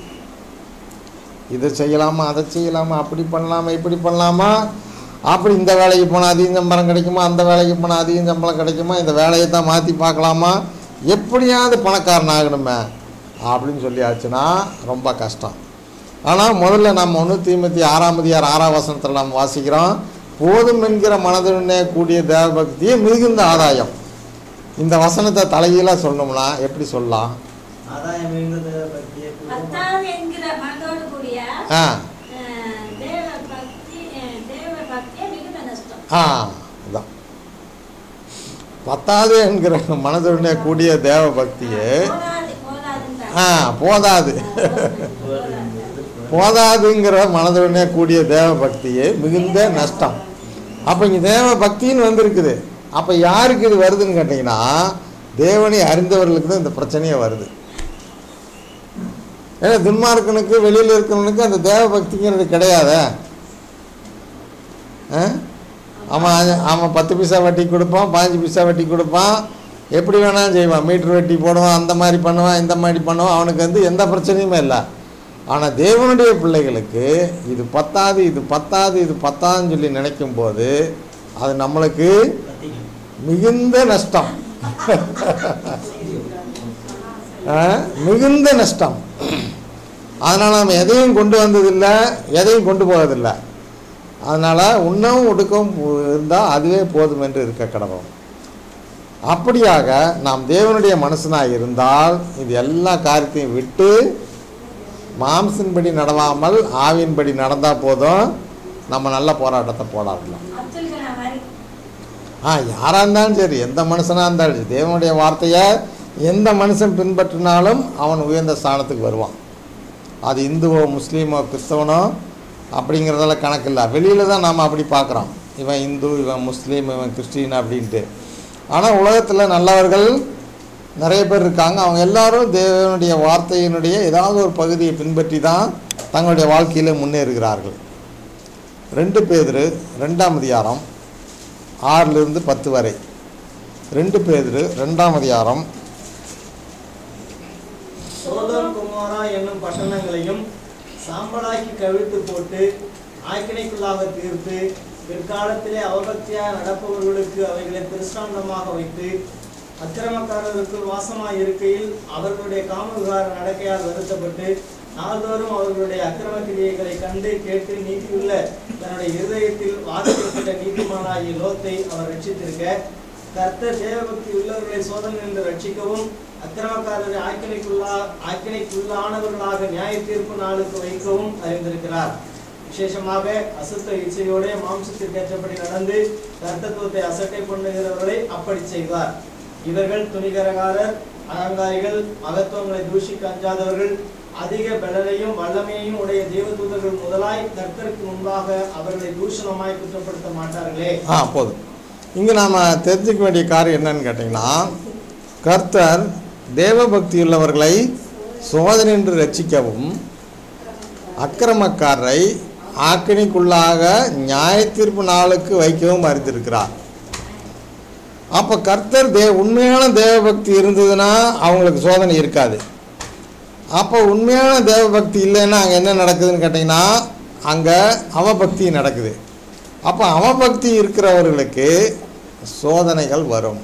இதை செய்யலாமா அதை செய்யலாமா அப்படி பண்ணலாமா இப்படி பண்ணலாமா அப்படி இந்த வேலைக்கு போனால் அதிகம் சம்பளம் கிடைக்குமா அந்த வேலைக்கு போனால் அதிகம் சம்பளம் கிடைக்குமா இந்த வேலையை தான் மாற்றி பார்க்கலாமா எப்படியாவது பணக்காரன் ஆகணுமே அப்படின்னு சொல்லியாச்சுன்னா ரொம்ப கஷ்டம் ஆனால் முதல்ல நம்ம ஒன்று தீமத்தி ஆறாம் அதிகார் ஆறாம் வசனத்தில் நம்ம வாசிக்கிறோம் போதும் என்கிற மனதுடனே கூடிய தேவபக்தியே மிகுந்த ஆதாயம் இந்த வசனத்தை தலைகீழாக சொல்லணும்னா எப்படி சொல்லலாம் ஆதாயம் மிகுந்த பக்தியை பத்தாவது என்கிற மனதோடு கூடிய ஆ அஹ், தேவ பக்தி அஹ், தேவ பக்தியே மிகுந்த நஷ்டம் ஆ அதான் பத்தாவது என்கிற மனதுடனே கூடிய தேவ பக்தியே போதாது போதாதுன்றார். ஆ போதாது போதாதுங்கிற மனதுடனே கூடிய தேவ பக்தியே மிகுந்த நஷ்டம் அப்போ இங்கே தேவ பக்தின்னு வந்திருக்குது அப்போ யாருக்கு இது வருதுன்னு கேட்டிங்கன்னா தேவனை அறிந்தவர்களுக்கு தான் இந்த பிரச்சனையே வருது ஏன்னா துன்மார்க்கனுக்கு வெளியில் இருக்கிறவனுக்கு அந்த தேவ பக்திங்கிறது கிடையாதே ஆ? அவன் அவன் பத்து பைசா வட்டி கொடுப்பான் பாஞ்சு பைசா வட்டி கொடுப்பான் எப்படி வேணாலும் செய்வான் மீட்டர் வெட்டி போடுவான் அந்த மாதிரி பண்ணுவான் இந்த மாதிரி பண்ணுவான் அவனுக்கு வந்து எந்த பிரச்சனையுமே இல்லை ஆனால் தேவனுடைய பிள்ளைகளுக்கு இது பத்தாது இது பத்தாது இது பத்தாதுன்னு சொல்லி நினைக்கும் போது அது நம்மளுக்கு மிகுந்த நஷ்டம் ஆ, மிகுந்த நஷ்டம் அதனால் நம்ம எதையும் கொண்டு வந்ததில்லை எதையும் கொண்டு போவதில்லை அதனால் உண்ணவும் ஒடுக்கவும் இருந்தால் அதுவே போதும் என்று இருக்க கடவுள் அப்படியாக நாம் தேவனுடைய மனுஷனாக இருந்தால் இது எல்லா காரியத்தையும் விட்டு மாம்சின்படி நடவாமல் ஆவியின்படி நடந்தால் போதும் நம்ம நல்ல போராட்டத்தை போராடலாம் அப்துல் கலாம் மாதிரி ஆ யாராக இருந்தாலும் சரி எந்த மனுஷனாக இருந்தாலும் சரி தேவனுடைய வார்த்தையை எந்த மனுஷன் பின்பற்றினாலும் அவன் உயர்ந்த ஸ்தானத்துக்கு வருவான் அது இந்துவோ முஸ்லீமோ கிறிஸ்தவனோ அப்படிங்கிறதெல்லாம் கணக்கு இல்லை வெளியில் தான் நாம் அப்படி பார்க்குறோம் இவன் இந்து இவன் முஸ்லீம் இவன் கிறிஸ்டின் அப்படின்ட்டு ஆனால் உலகத்தில் நல்லவர்கள் நிறைய பேர் இருக்காங்க அவங்க எல்லாரும் தேவனுடைய வார்த்தையினுடைய ஏதாவது ஒரு பகுதியை பின்பற்றி தான் தங்களுடைய வாழ்க்கையில் முன்னேறுகிறார்கள் ரெண்டு பேர் ரெண்டாம் அதிகாரம் ஆறிலிருந்து பத்து வரை ரெண்டு பேர் ரெண்டாம் அதிகாரம் சோதம் குமாரா என்னும் பட்டணங்களையும் சாம்பலாக்கி கவிழ்த்து போட்டு ஆக்கினைக்குள்ளாக தீர்த்து பிற்காலத்திலே அவபக்தியாக நடப்பவர்களுக்கு அவைகளை திருஷ்டாந்தமாக வைத்து அக்கிரமக்காரருக்குள் வாசமாய் இருக்கையில் அவர்களுடைய காமவிகார நடக்கையால் வருத்தப்பட்டு நாள்தோறும் அவர்களுடைய அக்கிரம கிரியைகளை கண்டு கேட்டு நீதியுள்ள தன்னுடைய இருதயத்தில் வாதிக்கப்பட்ட நீதிமானாகிய லோத்தை அவர் ரட்சித்திருக்க கர்த்தர் தேவபக்தி உள்ளவர்களை சோதனை என்று ரட்சிக்கவும் அக்கிரமக்காரரை ஆக்கினைக்குள்ளா ஆக்கினைக்குள்ளானவர்களாக நியாய தீர்ப்பு நாளுக்கு வைக்கவும் அறிந்திருக்கிறார் விசேஷமாக அசுத்த இச்சையோட மாம்சத்திற்கு ஏற்றபடி நடந்து கர்த்தத்துவத்தை அசட்டை பண்ணுகிறவர்களை அப்படி செய்வார் இவர்கள் துணிகரகாரர் அலங்காரிகள் மகத்துவங்களை தூஷிக்க அஞ்சாதவர்கள் அதிக பலரையும் வல்லமையையும் உடைய தேவதூதர்கள் முதலாய் கர்த்தருக்கு முன்பாக அவர்களை தூஷணமாய் குற்றப்படுத்த மாட்டார்களே ஆ போதும் இங்கே நாம் தெரிஞ்சுக்க வேண்டிய காரியம் என்னன்னு கேட்டிங்கன்னா கர்த்தர் தேவபக்தி உள்ளவர்களை சோதனை என்று ரட்சிக்கவும் அக்கிரமக்காரரை ஆக்கினிக்குள்ளாக நியாய தீர்ப்பு நாளுக்கு வைக்கவும் அறிந்திருக்கிறார் அப்போ கர்த்தர் தே உண்மையான தேவபக்தி இருந்ததுன்னா அவங்களுக்கு சோதனை இருக்காது அப்போ உண்மையான தேவபக்தி இல்லைன்னா அங்கே என்ன நடக்குதுன்னு கேட்டிங்கன்னா அங்கே அவபக்தி நடக்குது அப்போ அவபக்தி இருக்கிறவர்களுக்கு சோதனைகள் வரும்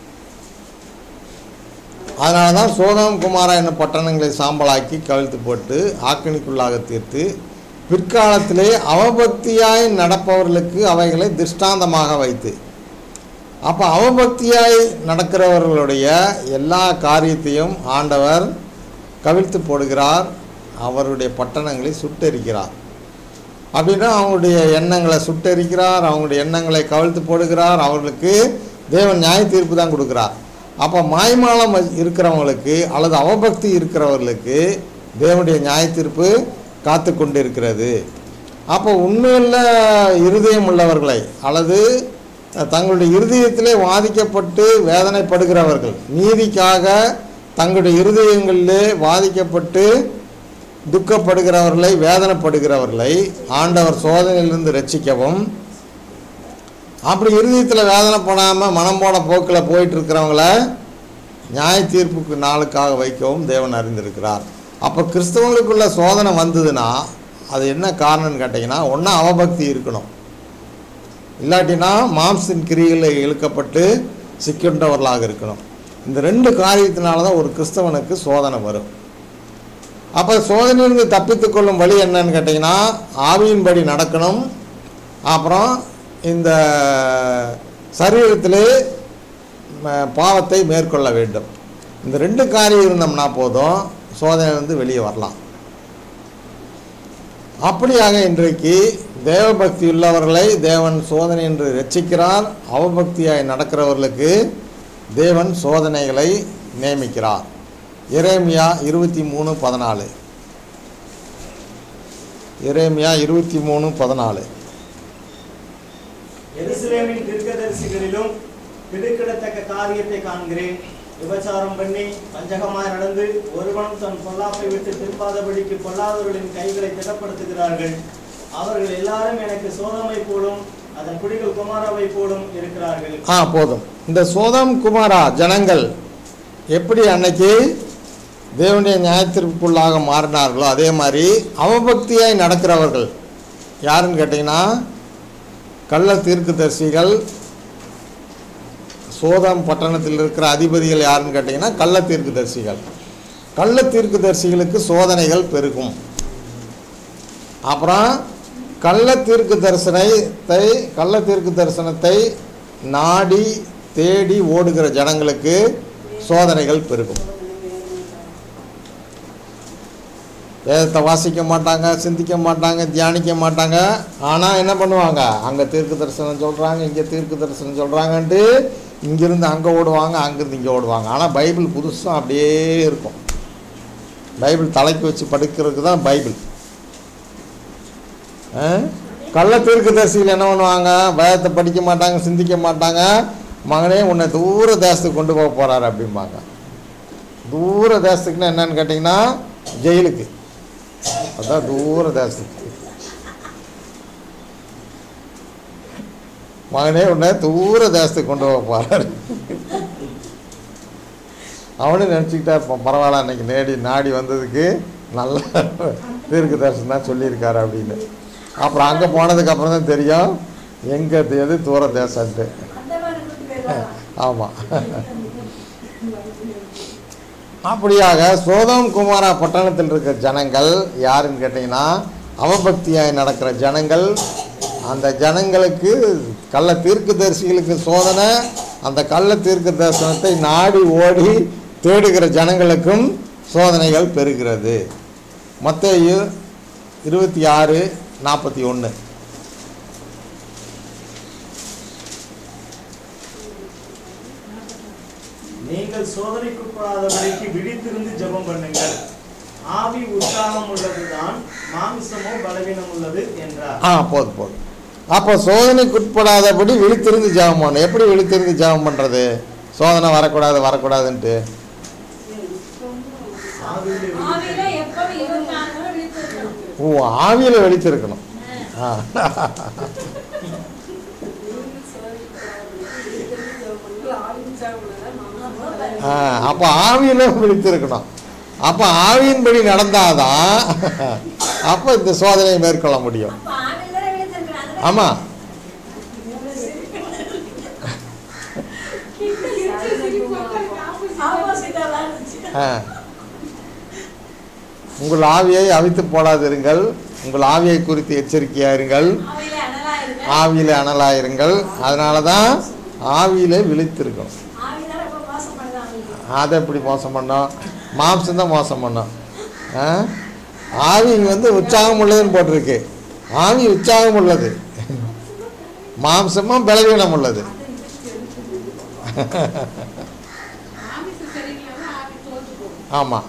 அதனால தான் சோதம் குமாரா என்னும் பட்டணங்களை சாம்பலாக்கி கவிழ்த்து போட்டு ஆக்கினிக்குள்ளாக தீர்த்து பிற்காலத்திலே அவபக்தியாய் நடப்பவர்களுக்கு அவைகளை திருஷ்டாந்தமாக வைத்து அப்போ அவபக்தியாய் நடக்கிறவர்களுடைய எல்லா காரியத்தையும் ஆண்டவர் கவிழ்த்து போடுகிறார் அவருடைய பட்டணங்களை சுட்டெரிக்கிறார் அப்படின்னா அவங்களுடைய எண்ணங்களை சுட்டெரிக்கிறார் அவங்களுடைய எண்ணங்களை கவிழ்த்து போடுகிறார் அவர்களுக்கு தேவன் நியாய தீர்ப்பு தான் கொடுக்குறார் அப்போ மாய்மாலம் இருக்கிறவங்களுக்கு அல்லது அவபக்தி இருக்கிறவர்களுக்கு தேவனுடைய நியாய தீர்ப்பு காத்து கொண்டு இருக்கிறது அப்போ உண்மையுள்ள இருதயம் உள்ளவர்களை அல்லது தங்களுடைய இருதயத்திலே வாதிக்கப்பட்டு வேதனைப்படுகிறவர்கள் நீதிக்காக தங்களுடைய இருதயங்களிலே வாதிக்கப்பட்டு துக்கப்படுகிறவர்களை வேதனைப்படுகிறவர்களை ஆண்டவர் சோதனையிலிருந்து ரட்சிக்கவும் அப்படி இருதயத்தில் வேதனைப்படாமல் மனம் போன போக்கில் போயிட்டு இருக்கிறவங்கள நியாய தீர்ப்புக்கு நாளுக்காக வைக்கவும் தேவன் அறிந்திருக்கிறார் அப்போ கிறிஸ்தவங்களுக்குள்ள சோதனை வந்ததுன்னா அது என்ன காரணம்னு கேட்டிங்கன்னா ஒன்றா அவபக்தி இருக்கணும் இல்லாட்டினா மாம்சின் கிரிகளில் இழுக்கப்பட்டு சிக்கின்றவர்களாக இருக்கணும் இந்த ரெண்டு காரியத்தினால தான் ஒரு கிறிஸ்தவனுக்கு சோதனை வரும் அப்போ சோதனையிலிருந்து தப்பித்துக் கொள்ளும் வழி என்னன்னு கேட்டிங்கன்னா ஆவியின்படி நடக்கணும் அப்புறம் இந்த சரீரத்திலே ம- பாவத்தை மேற்கொள்ள வேண்டும் இந்த ரெண்டு காரியம் இருந்தோம்னா போதும் சோதனையிலிருந்து வெளியே வரலாம் அப்படியாக இன்றைக்கு தேவபக்தி உள்ளவர்களை தேவன் சோதனை என்று ரட்சிக்கிறார் அவபக்தியாய் நடக்கிறவர்களுக்கு தேவன் சோதனைகளை நியமிக்கிறார் எரேமியா இருபத்தி மூணு பதினாலு எரேமியா இருபத்தி மூணு பதினாலு எருசலேமின் தீர்க்கதரிசிகளிலும் திடுக்கிடத்தக்க காரியத்தை காண்கிறேன் விபச்சாரம் பண்ணி வஞ்சகமாய் நடந்து ஒருவனும் தன் பொல்லாப்பை விட்டு திரும்பாதபடிக்கு பொல்லாதவர்களின் கைகளை திடப்படுத்துகிறார்கள் அவர்கள் எல்லாரும் எனக்கு சோதமை போலும் அதன் குடிகள் குமாராவை போலும் இருக்கிறார்கள் ஆ போதும் இந்த சோதம் குமாரா ஜனங்கள் எப்படி அன்னைக்கு தேவனுடைய நியாயத்திற்குள்ளாக மாறினார்களோ அதே மாதிரி அவபக்தியாய் நடக்கிறவர்கள் யாருன்னு கேட்டிங்கன்னா கள்ள தீர்க்கதரிசிகள் சோதம் பட்டணத்தில் இருக்கிற அதிபதிகள் யாருன்னு கேட்டிங்கன்னா கள்ள தீர்க்கதரிசிகள் கள்ள தீர்க்கதரிசிகளுக்கு சோதனைகள் பெருகும் அப்புறம் கள்ள தீர்க்கு தரிசனத்தை கள்ள தீர்க்கு தரிசனத்தை நாடி தேடி ஓடுகிற ஜனங்களுக்கு சோதனைகள் பெருகும் வேதத்தை வாசிக்க மாட்டாங்க சிந்திக்க மாட்டாங்க தியானிக்க மாட்டாங்க ஆனால் என்ன பண்ணுவாங்க அங்கே தீர்க்கு தரிசனம் சொல்கிறாங்க இங்கே தீர்க்கு தரிசனம் சொல்கிறாங்கன்ட்டு இங்கிருந்து அங்கே ஓடுவாங்க அங்கேருந்து இங்கே ஓடுவாங்க ஆனால் பைபிள் புதுசாக அப்படியே இருக்கும் பைபிள் தலைக்கு வச்சு படிக்கிறதுக்கு தான் பைபிள் ஆ? கள்ள தீர்க்கதரிசிகள் என்ன பண்ணுவாங்க வேதத்தை படிக்க மாட்டாங்க சிந்திக்க மாட்டாங்க மகனே உன்னை தூர தேசத்துக்கு கொண்டு போக போகிறாரு அப்படிம்பாங்க தூர தேசத்துக்குன்னா என்னன்னு கேட்டிங்கன்னா ஜெயிலுக்கு அதான் தூர தேசத்துக்கு மகனே உன்னை தூர தேசத்துக்கு கொண்டு போக போகிறாரு அவனும் நினச்சிக்கிட்டா இப்போ பரவாயில்ல அன்னைக்கு நேடி நாடி வந்ததுக்கு நல்ல தீர்க்க தரிசனம் தான் சொல்லியிருக்காரு அப்படின்னு அப்புறம் அங்கே போனதுக்கு அப்புறம் தான் தெரியும் எங்கே எது தூர தேசன்ட்டு அந்த மாதிரி கூட்டி போயிடுவாங்க ஆமாம் அப்படியாக சோதம் குமாரா பட்டணத்தில் இருக்கிற ஜனங்கள் யாருன்னு கேட்டிங்கன்னா அவபக்தியாய் நடக்கிற ஜனங்கள் அந்த ஜனங்களுக்கு கள்ள தீர்க்கதரிசிகளுக்கு சோதனை அந்த கள்ள தீர்க்க தரிசனத்தை நாடி ஓடி தேடுகிற ஜனங்களுக்கும் சோதனைகள் பெறுகிறது மத்தேயு இருபத்தி ஆறு நாற்பத்தி ஒன்று நீங்கள் சோதனைக்குட்படாதபடிக்கு விழித்திருந்து ஜெபம் பண்ணுங்கள் ஆவி உற்சாகம் உள்ளதுதான் மாமிசமோ பலவீனம் உள்ளது என்றார் ஆ போதும் போதும் அப்போ சோதனைக்குட்படாதபடி விழித்திருந்து ஜெபம் பண்ணணும் எப்படி விழித்திருந்து ஜெபம் பண்ணுறது சோதனை வரக்கூடாது வரக்கூடாதுன்ட்டு ஆவியிலே ஆவியில எப்பவும் இருபத்தி நாலு மணி விழித்திருக்கணும். ஓ ஆவியில் விழித்திருக்கணும் ஆ ஆ அப்போ ஆவியில் விழித்திருக்கணும் அப்போ ஆவியின்படி நடந்தாதான் அப்போ இந்த சோதனையை மேற்கொள்ள முடியும் அப்ப ஆவியில விழித்திருக்கணும். அதுதான் ஆமாம் opposite ஆ தான் இருந்துச்சு. ஆ உங்கள் ஆவியை அவித்து போடாதிருங்கள் உங்கள் ஆவியை குறித்து எச்சரிக்கையாயிருங்கள் ஆவியில அனலா இருங்க. ஆவியில் அனலாயிருங்கள் அதனால தான் ஆவியிலே விழித்திருக்கணும் ஆவிதான் ரொம்ப மோசம் பண்ணுது அவங்களுக்கு. அதை எப்படி மோசம் பண்ணோம் மாம்சம் தான் மோசம் பண்ணோம் ஆ? ஆவி இங்க வந்து உற்சாகம் உள்ளதுன்னு போட்டிருக்கு ஆவி உற்சாகம் உள்ளது மாம்சமும் பலவீனம் உள்ளது ஆபீஸ் சரியில்லைன்னா ஆபீஸ் தோற்று போகும் ஆமாம்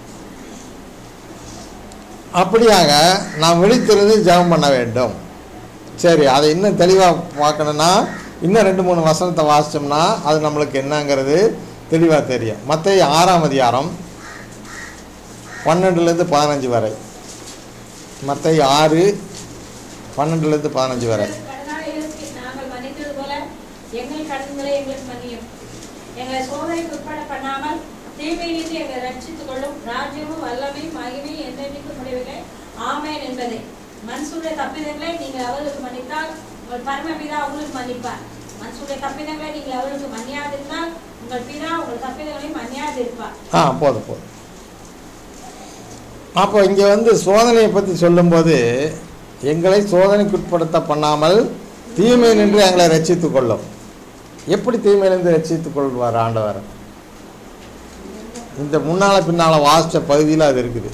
அப்படியாக நாம் விழித்திருந்து ஜெபம் பண்ண வேண்டும் சரி அதை இன்னும் தெளிவாக பார்க்கணுன்னா இன்னும் ரெண்டு மூணு வசனத்தை வாசித்தோம்னா அது நம்மளுக்கு என்னங்கிறது தெளிவாக தெரியும் மற்ற ஆறாம் அதிகாரம் பன்னெண்டுலேருந்து பதினஞ்சு வரை மற்ற ஆறு பன்னெண்டுலேருந்து பதினஞ்சு வரை கடனாளிகளுக்கு நாங்கள் மன்னித்தது போல எங்கள் கடன்களை எங்களுக்கு மன்னியும் எங்களை சோதனைக்கு உட்பட பண்ணாமல் தீமையிலிருந்து எங்களை ரட்சித்துக் கொள்ளும் ராஜ்யமும் வல்லமை மகிமை என்றென்றைக்கு முடிவில்லை ஆமேன் என்பதே மனுஷுடைய தப்பிதங்களை நீங்கள் அவர்களுக்கு மன்னித்தால் உங்கள் பரமபிதா உங்களுக்கு மன்னிப்பார் மனுஷுடைய தப்பிதங்களை நீங்கள் அவர்களுக்கு மன்னியாதிருந்தால் உங்கள் பிதா உங்கள் தப்பிதங்களை மன்னியாதிருப்பார் ஆ போதும் போதும் அப்போ இங்கே வந்து சோதனையை பற்றி சொல்லும்போது எங்களை சோதனைக்குட்படுத்த பண்ணாமல் தீமை நின்று எங்களை ரட்சித்துக் கொள்ளும் எப்படி தீமையிலிருந்து ரட்சித்துக் கொள்வார் ஆண்டவர் இந்த முன்னால் பின்னால் வாசித்த பகுதியில் அது இருக்குது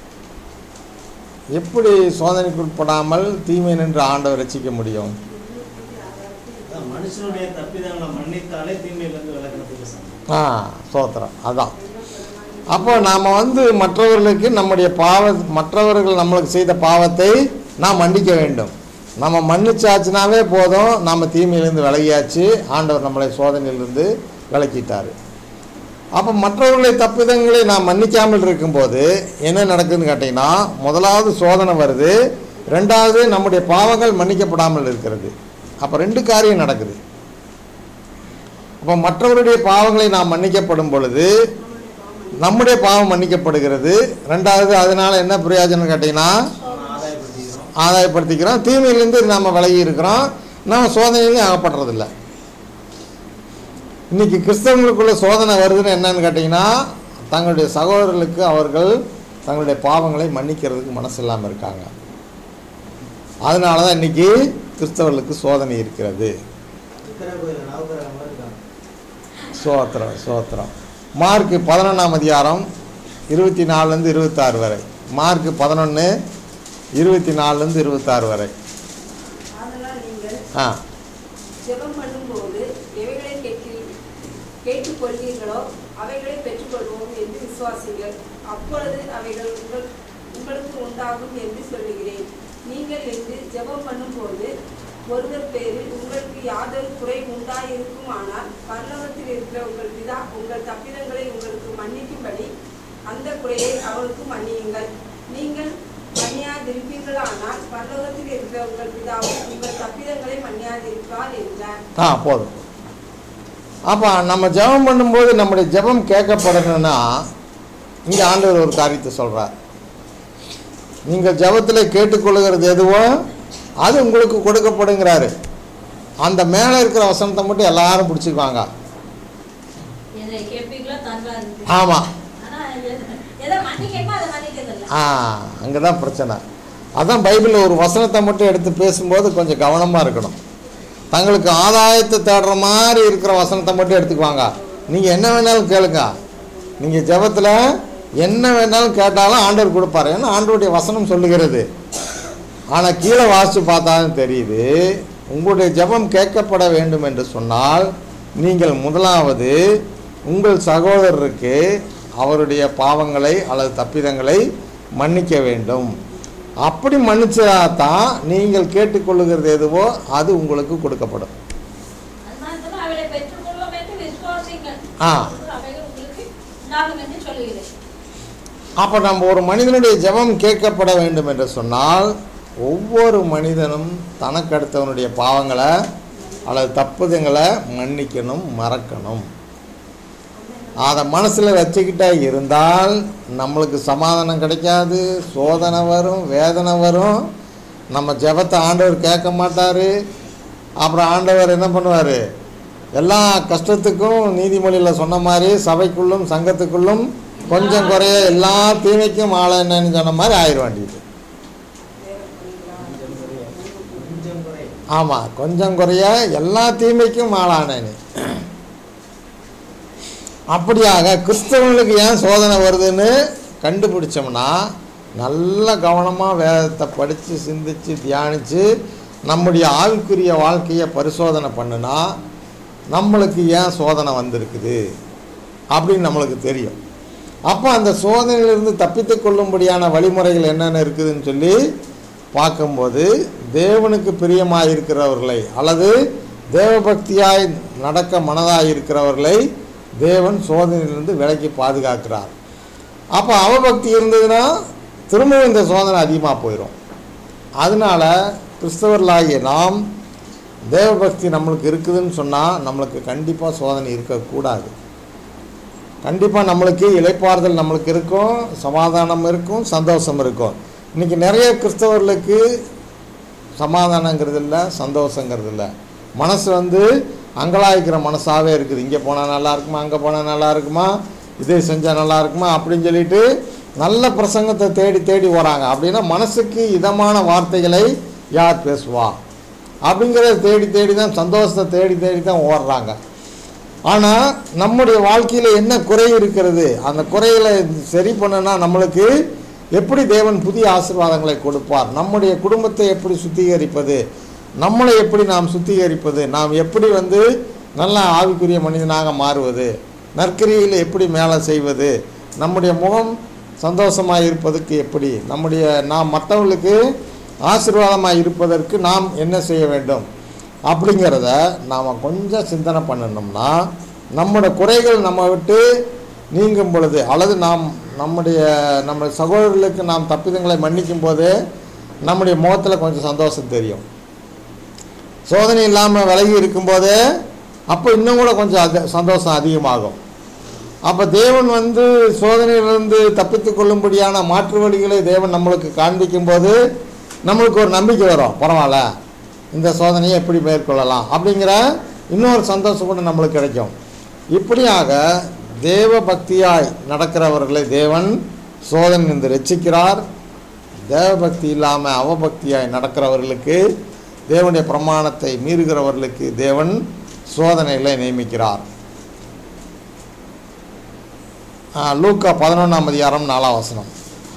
எப்படி சோதனைக்குட்படாமல் தீமை நின்று ஆண்டவர் ரட்சிக்க முடியும் அதான் மனுஷனுடைய தப்பிதங்களை மன்னித்தாலே தீமையிலிருந்து விலகிறதுக்கு சமம் ஆ சோத்திரம் அதான் அப்போ நாம் வந்து மற்றவர்களுக்கு நம்முடைய பாவ மற்றவர்கள் நம்மளுக்கு செய்த பாவத்தை நாம் மன்னிக்க வேண்டும் நம்ம மன்னிச்சாச்சுனாவே போதும் நம்ம தீமையிலிருந்து விலகியாச்சு ஆண்டவர் நம்மளை சோதனையிலிருந்து விலக்கிட்டார் அப்போ மற்றவர்களை தப்பிதங்களை நாம் மன்னிக்காமல் இருக்கும்போது என்ன நடக்குதுன்னு கேட்டிங்கன்னா முதலாவது சோதனை வருது ரெண்டாவது நம்முடைய பாவங்கள் மன்னிக்கப்படாமல் இருக்கிறது அப்போ ரெண்டு காரியம் நடக்குது அப்போ மற்றவருடைய பாவங்களை நாம் மன்னிக்கப்படும் பொழுது நம்முடைய பாவம் மன்னிக்கப்படுகிறது ரெண்டாவது அதனால என்ன பிரயோஜனம் கேட்டிங்கன்னா ஆதாயப்படுத்திக்கிறோம் ஆதாயப்படுத்திக்கிறோம் தீமையிலேருந்து நாம் விலகி இருக்கிறோம் நம்ம சோதனையிலையும் ஆகப்படுறதில்ல இன்னைக்கு கிறிஸ்தவங்களுக்குள்ள சோதனை வருதுன்னு என்னன்னு கேட்டிங்கன்னா தங்களுடைய சகோதரர்களுக்கு அவர்கள் தங்களுடைய பாவங்களை மன்னிக்கிறதுக்கு மனசு இல்லாமல் இருக்காங்க அதனால தான் இன்னைக்கு கிறிஸ்தவர்களுக்கு சோதனை இருக்கிறது இத்தனை கோயில் நவகிரகம் மாதிரி இருக்காங்க சோத்திரம் சோத்திரம் மார்க் பதினொன்றாம் அதிகாரம் இருபத்தி நாலுலேருந்து இருபத்தாறு வரை மார்க் பதினொன்று இருபத்தி நாலுலேருந்து இருபத்தாறு வரை ஆதலால் நீங்கள் ஆ ஜெபம் பண்ணும்போது எவைகளை கேட்கிறீ கேட்டுக்கொள்வீர்களோ அவைகளை பெற்றுக்கொள்வோம் என்று விசுவாசிங்கள் அப்பொழுது அவைகள் உங்கள் உங்களுக்கு உண்டாகும் என்று சொல்லுகிறேன் நீங்கள் என்று ஜெபம் பண்ணும்போது ஒருவர் பேரில் உங்களுக்கு யாதொரு குறை உண்டாயிருக்குமானால் பரலோகத்தில் இருக்கிற உங்கள் பிதா உங்கள் தப்பிதங்களை உங்களுக்கு மன்னிக்கும்படி அந்த குறையை அவருக்கு மன்னியுங்கள் நீங்கள் மன்னியாதிருப்பீர்களானால் பரலோகத்தில் இருக்கிற உங்கள் பிதாவும் உங்கள் தப்பிதங்களை மன்னியாதிருப்பார் என்றார் ஆ போதும் அப்போ நம்ம ஜெபம் பண்ணும்போது நம்முடைய ஜெபம் கேட்கப்படணும்னா இங்கே ஆண்டவர் ஒரு காரியத்தை சொல்கிறார் நீங்கள் ஜெபத்தில் கேட்டுக்கொள்ளுகிறது எதுவோ அது உங்களுக்கு கொடுக்கப்படுங்கிறாரு அந்த மேலே இருக்கிற வசனத்தை மட்டும் எல்லாரும் பிடிச்சிக்குவாங்க எதை கேட்பீங்களோ தந்தா இருக்கு ஆமாம் ஆனா எதை- எதை மன்னிக்கணுமோ அதை மன்னிக்கிறது இல்லை ஆ அங்கே தான் பிரச்சனை அதான் பைபிளில் ஒரு வசனத்தை மட்டும் எடுத்து பேசும்போது கொஞ்சம் கவனமாக இருக்கணும் தங்களுக்கு ஆதாயத்தை தேடுற மாதிரி இருக்கிற வசனத்தை மட்டும் எடுத்துக்குவாங்க நீங்கள் என்ன வேணாலும் கேளுங்க நீங்கள் ஜெபத்தில் என்ன வேணாலும் கேட்டாலும் ஆண்டவர் கொடுப்பாரு ஏன்னா ஆண்டவருடைய வசனம் சொல்லுகிறது ஆனால் கீழே வாசித்து பார்த்தாலும் தெரியுது உங்களுடைய ஜெபம் கேட்கப்பட வேண்டும் என்று சொன்னால் நீங்கள் முதலாவது உங்கள் சகோதரருக்கு அவருடைய பாவங்களை அல்லது தப்பிதங்களை மன்னிக்க வேண்டும் அப்படி மன்னிச்சா தான் நீங்கள் கேட்டுக்கொள்ளுகிறது எதுவோ அது உங்களுக்கு கொடுக்கப்படும் அது மாத்திரம் அவளை பெற்றுக்கொள்வோம் என்று விசுவாசிங்கள் ஆ. அவைகள் உங்களுக்கு உண்டாகும் என்று சொல்லுகிறேன் அப்போ நம்ம ஒரு மனிதனுடைய ஜெபம் கேட்கப்பட வேண்டும் என்று சொன்னால் ஒவ்வொரு மனிதனும் தனக்கு அடுத்தவனுடைய பாவங்களை அல்லது தப்புதங்களை மன்னிக்கணும் மறக்கணும் அதை மனசில் வச்சுக்கிட்டே இருந்தால் நம்மளுக்கு சமாதானம் கிடைக்காது சோதனை வரும் வேதனை வரும் நம்ம ஜெபத்தை ஆண்டவர் கேட்க மாட்டார் அப்புறம் ஆண்டவர் என்ன பண்ணுவார் எல்லா கஷ்டத்துக்கும் நீதிமொழியில் சொன்ன மாதிரி சபைக்குள்ளும் சங்கத்துக்குள்ளும் கொஞ்சம் குறைய எல்லா தீமைக்கும் ஆள என்னன்னு சொன்ன மாதிரி ஆயிட வேண்டியது கொஞ்சம் குறை ஆமாம் கொஞ்சம் குறைய எல்லா தீமைக்கும் ஆளானேன்னு அப்படியாக கிறிஸ்தவங்களுக்கு ஏன் சோதனை வருதுன்னு கண்டுபிடிச்சோம்னா நல்ல கவனமாக வேதத்தை படித்து சிந்தித்து தியானித்து நம்முடைய ஆவிக்குரிய வாழ்க்கையை பரிசோதனை பண்ணுனா நம்மளுக்கு ஏன் சோதனை வந்திருக்குது அப்படின்னு நம்மளுக்கு தெரியும் அப்போ அந்த சோதனையிலிருந்து தப்பித்து கொள்ளும்படியான வழிமுறைகள் என்னென்ன இருக்குதுன்னு சொல்லி பார்க்கும்போது தேவனுக்கு பிரியமாக இருக்கிறவர்களை அல்லது தேவபக்தியாய் நடக்க மனதாய் இருக்கிறவர்களை தேவன் சோதனையிலிருந்து விலக்கி பாதுகாக்கிறார் அப்போ அவபக்தி இருந்ததுன்னா திரும்பவும் இந்த சோதனை அதிகமாக போயிடும் அதனால கிறிஸ்தவர்களாகிய நாம் தேவபக்தி நம்மளுக்கு இருக்குதுன்னு சொன்னால் நம்மளுக்கு கண்டிப்பாக சோதனை இருக்கக்கூடாது கண்டிப்பாக நம்மளுக்கு இளைப்பாறுதல் நம்மளுக்கு இருக்கும் சமாதானம் இருக்கும் சந்தோஷம் இருக்கும் இன்றைக்கி நிறைய கிறிஸ்தவர்களுக்கு சமாதானங்கிறது இல்லை சந்தோஷங்கிறது இல்லை மனசு வந்து அங்கலாய்க்கிற மனசாகவே இருக்குது இங்கே போனால் நல்லா இருக்குமா அங்கே போனால் நல்லா இருக்குமா இது செஞ்சால் நல்லா இருக்குமா அப்படின்னு சொல்லிட்டு நல்ல பிரசங்கத்தை தேடி தேடி வராங்க அப்படின்னா மனசுக்கு இதமான வார்த்தைகளை யார் பேசுவா அப்படிங்கிறத தேடி தேடி தான் சந்தோஷத்தை தேடி தேடி தான் ஓடுறாங்க ஆனால் நம்முடைய வாழ்க்கையில் என்ன குறை இருக்கிறது அந்த குறைகளை சரி பண்ணனா நம்மளுக்கு எப்படி தேவன் புதிய ஆசீர்வாதங்களை கொடுப்பார் நம்முடைய குடும்பத்தை எப்படி சுத்திகரிப்பது நம்மளை எப்படி நாம் சுத்திகரிப்பது நாம் எப்படி வந்து நல்ல ஆவிக்குரிய மனிதனாக மாறுவது நற்கிரியில் எப்படி மேலே செய்வது நம்முடைய முகம் சந்தோஷமாக இருப்பதற்கு எப்படி நம்முடைய நாம் மற்றவர்களுக்கு ஆசீர்வாதமாக இருப்பதற்கு நாம் என்ன செய்ய வேண்டும் அப்படிங்கிறத நாம் கொஞ்சம் சிந்தனை பண்ணணும்னா நம்மளோட குறைகள் நம்ம விட்டு நீங்கும் பொழுது அல்லது நாம் நம்முடைய நம்ம சகோதரர்களுக்கு நாம் தப்பிதங்களை மன்னிக்கும் போது நம்முடைய முகத்தில் கொஞ்சம் சந்தோஷம் தெரியும் சோதனை இல்லாமல் விலகி இருக்கும்போதே அப்போ இன்னும் கூட கொஞ்சம் அது சந்தோஷம் அதிகமாகும் அப்போ தேவன் வந்து சோதனையிலிருந்து தப்பித்து கொள்ளும்படியான மாற்று வழிகளை தேவன் நம்மளுக்கு காண்பிக்கும் போது நம்மளுக்கு ஒரு நம்பிக்கை வரும் பரவாயில்ல இந்த சோதனையை எப்படி மேற்கொள்ளலாம் அப்படிங்கிற இன்னொரு சந்தோஷம் கூட நம்மளுக்கு கிடைக்கும் இப்படியாக தேவ பக்தியாய் நடக்கிறவர்களை தேவன் சோதனையிலிருந்து ரட்சிக்கிறார் தேவபக்தி இல்லாமல் அவபக்தியாய் நடக்கிறவர்களுக்கு தேவனுடைய பிரமாணத்தை மீறுகிறவர்களுக்கு தேவன் சோதனைகளை நியமிக்கிறார் ஆ, லூக்கா பதினொன்றாம் அதிகாரம் நாலாம் வசனம்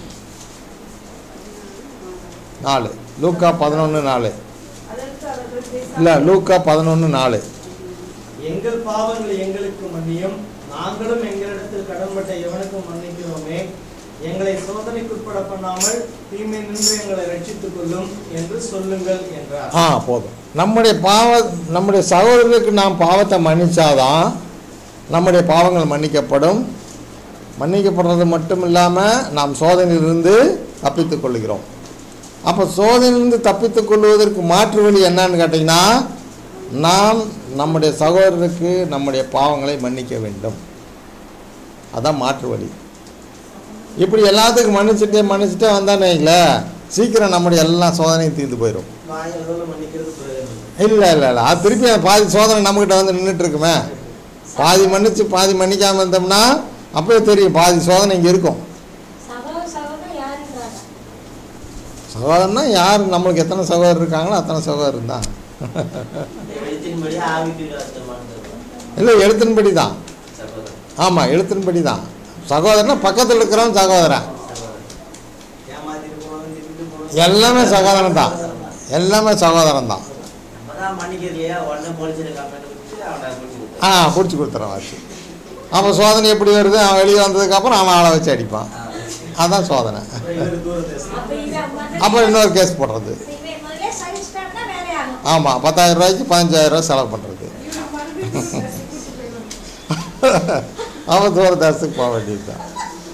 நாலு லூக்கா பதினொன்று நாலு அதற்கு அவர்கள் பேசாமல் இல்லை லூக்கா பதினொன்று நாலு எங்கள் பாவங்களை எங்களுக்கு மன்னியும் நாங்களும் எங்களிடத்தில் கடன்பட்ட எவனுக்கும் மன்னிக்கிறோமே எங்களை சோதனைக்குட்பட பண்ணாமல் தீமை நின்று எங்களை ரட்சித்துக் கொள்ளும் என்று சொல்லுங்கள் என்றார் ஆ போதும் நம்முடைய பாவ நம்முடைய சகோதரர்களுக்கு நாம் பாவத்தை மன்னிச்சாதான் நம்முடைய பாவங்கள் மன்னிக்கப்படும் மன்னிக்கப்படுறது மட்டும் இல்லாமல் நாம் சோதனையிலிருந்து தப்பித்துக் கொள்கிறோம் அப்போ சோதனையிலிருந்து தப்பித்துக் கொள்வதற்கு மாற்று வழி என்னன்னு கேட்டிங்கன்னா நாம் நம்முடைய சகோதரருக்கு நம்முடைய பாவங்களை மன்னிக்க வேண்டும் அதான் மாற்று வழி இப்படி எல்லாத்துக்கும் மன்னிச்சுட்டே மன்னிச்சுட்டே வந்தானே இல்லை சீக்கிரம் நம்முடைய எல்லா சோதனையும் தீர்ந்து போயிடும் வாயில் மன்னிக்கிறது பிரயோஜனம் இல்லை இல்லை இல்லை அது திருப்பி அந்த பாதி சோதனை நம்மக்கிட்ட வந்து நின்றுட்டு இருக்குமே பாதி மன்னிச்சு பாதி மன்னிக்காமல் இருந்தோம்னா அப்பவே தெரியும் பாதி சோதனை இங்கே இருக்கும் சகோதர சகோதரன் யாருங்கிறாங்க சகோதரன்னா யார் நம்மளுக்கு எத்தனை சகோதரர் இருக்காங்களோ அத்தனை சகோதரர் தான் எழுத்தின்படி ஆவிக்குரிய அர்த்தமானது இல்லை எழுத்தின்படி தான் சகோதரன் ஆமாம் எழுத்தின்படி தான் சகோதரனா பக்கத்தில் இருக்கிறவன் சகோதரன் சகோதரன் ஏமாத்திட்டு போகணும் திட்டு போகணும் எல்லாமே சகோதரன் தான் எல்லாமே சகோதரன் தான் நம்ம தான் மன்னிக்கிறலையா உடனே போலீஸில் கம்ப்ளைண்ட் கொடுத்து அவனை பிடிச்சி ஆ பிடிச்சி கொடுத்துறேன் வச்சு அப்போ சோதனை எப்படி வருது அவன் வெளியே வந்ததுக்கப்புறம் அவன் ஆளை வச்சு அடிப்பான் அதான் சோதனை அப்புறம் இவர் தூர தேசம் அப்ப இவன் முதல்ல- அப்புறம் இன்னொரு கேஸ் போடுறது இவன் முதல்ல சகிச்சிட்டான்னா வேலை ஆகும் ஆமாம் பத்தாயிரம் ரூபாய்க்கு பதினஞ்சாயிரம் ரூபாய் செலவு பண்ணுறது இவனை மறுபடியும் கூட்டிட்டு போயிடுவாங்க. அவன் தூர தேசத்துக்கு போக வேண்டியது தான்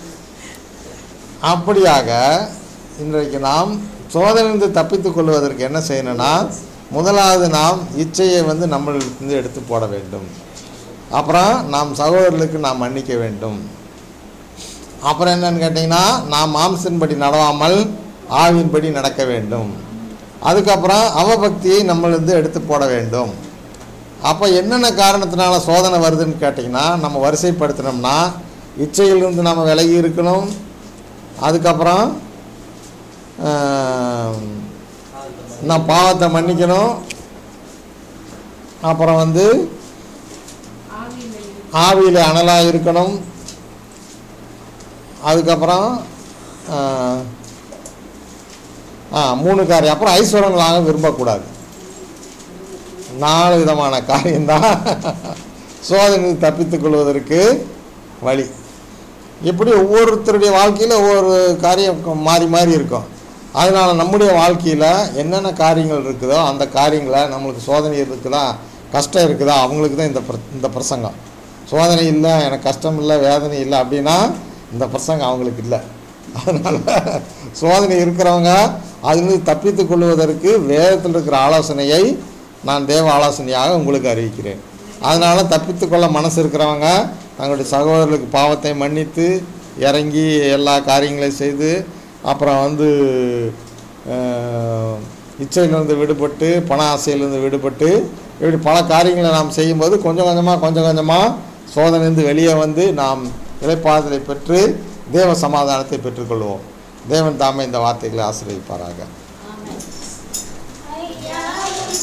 அப்படியாக இன்றைக்கு நாம் சோதனையிலிருந்து தப்பித்துக் கொள்வதற்கு என்ன செய்யணும்னா முதலாவது நாம் இச்சையை வந்து நம்மளிருந்து எடுத்து போட வேண்டும் அப்புறம் நாம் சகோதரர்களுக்கு நாம் மன்னிக்க வேண்டும் அப்புறம் என்னன்னு கேட்டிங்கன்னா நாம் மாம்சத்தின்படி நடவாமல் ஆவியின்படி நடக்க வேண்டும் அதுக்கப்புறம் அவபக்தியை நம்மளிருந்து எடுத்து போட வேண்டும் அப்போ என்னென்ன காரணத்தினால சோதனை வருதுன்னு கேட்டிங்கன்னா நம்ம வரிசைப்படுத்தினோம்னா இச்சையிலிருந்து நம்ம விலகி இருக்கணும் அதுக்கப்புறம் ஆம், நான் பாவத்தை மன்னிக்கணும் அப்புறம் வந்து ஆவியில் இரு. ஆவியில் அனலாக இருக்கணும் அதுக்கப்புறம் ஆ, ஆ மூணு காரியம் அப்புறம் ஐஸ்வரங்களாக விரும்பக்கூடாது நாலு விதமான காரியம்தான் சோதனை தப்பித்துக் கொள்வதற்கு வழி இப்படி ஒவ்வொருத்தருடைய வாழ்க்கையில் ஒவ்வொரு காரியம் க- மாறி மாறி இருக்கும் அதனால் நம்முடைய வாழ்க்கையில் என்னென்ன காரியங்கள் இருக்குதோ அந்த காரியங்களை நம்மளுக்கு சோதனை இருக்குதா கஷ்டம் இருக்குதா அவங்களுக்கு தான் இந்த பிர- இந்த பிரசங்கம் சோதனை இல்லை எனக்கு கஷ்டம் இல்லை வேதனை இல்லை அப்படின்னா இந்த பிரசங்கம் அவங்களுக்கு இல்லை அதனால் சோதனை இருக்கிறவங்க அதிலிருந்து தப்பித்துக் கொள்வதற்கு வேதத்தில் இருக்கிற ஆலோசனையை நான் தேவ ஆலோசனையாக உங்களுக்கு அறிவிக்கிறேன் அதனால் தப்பித்துக்கொள்ள மனசு இருக்கிறவங்க தங்களுடைய சகோதரர்களுக்கு பாவத்தை மன்னித்து இறங்கி எல்லா காரியங்களையும் செய்து அப்புறம் வந்து அஹ், இச்சையிலிருந்து விடுபட்டு பண ஆசையிலிருந்து விடுபட்டு இப்படி பல காரியங்களை நாம் செய்யும்போது கொஞ்சம் கொஞ்சமாக கொஞ்சம் கொஞ்சமாக சோதனையிலிருந்து வெளியே வந்து நாம் இலைப்பாதலை பெற்று தேவ சமாதானத்தை பெற்றுக்கொள்வோம் தேவன் தாமே இந்த வார்த்தைகளை ஆசீர்வதிப்பாராக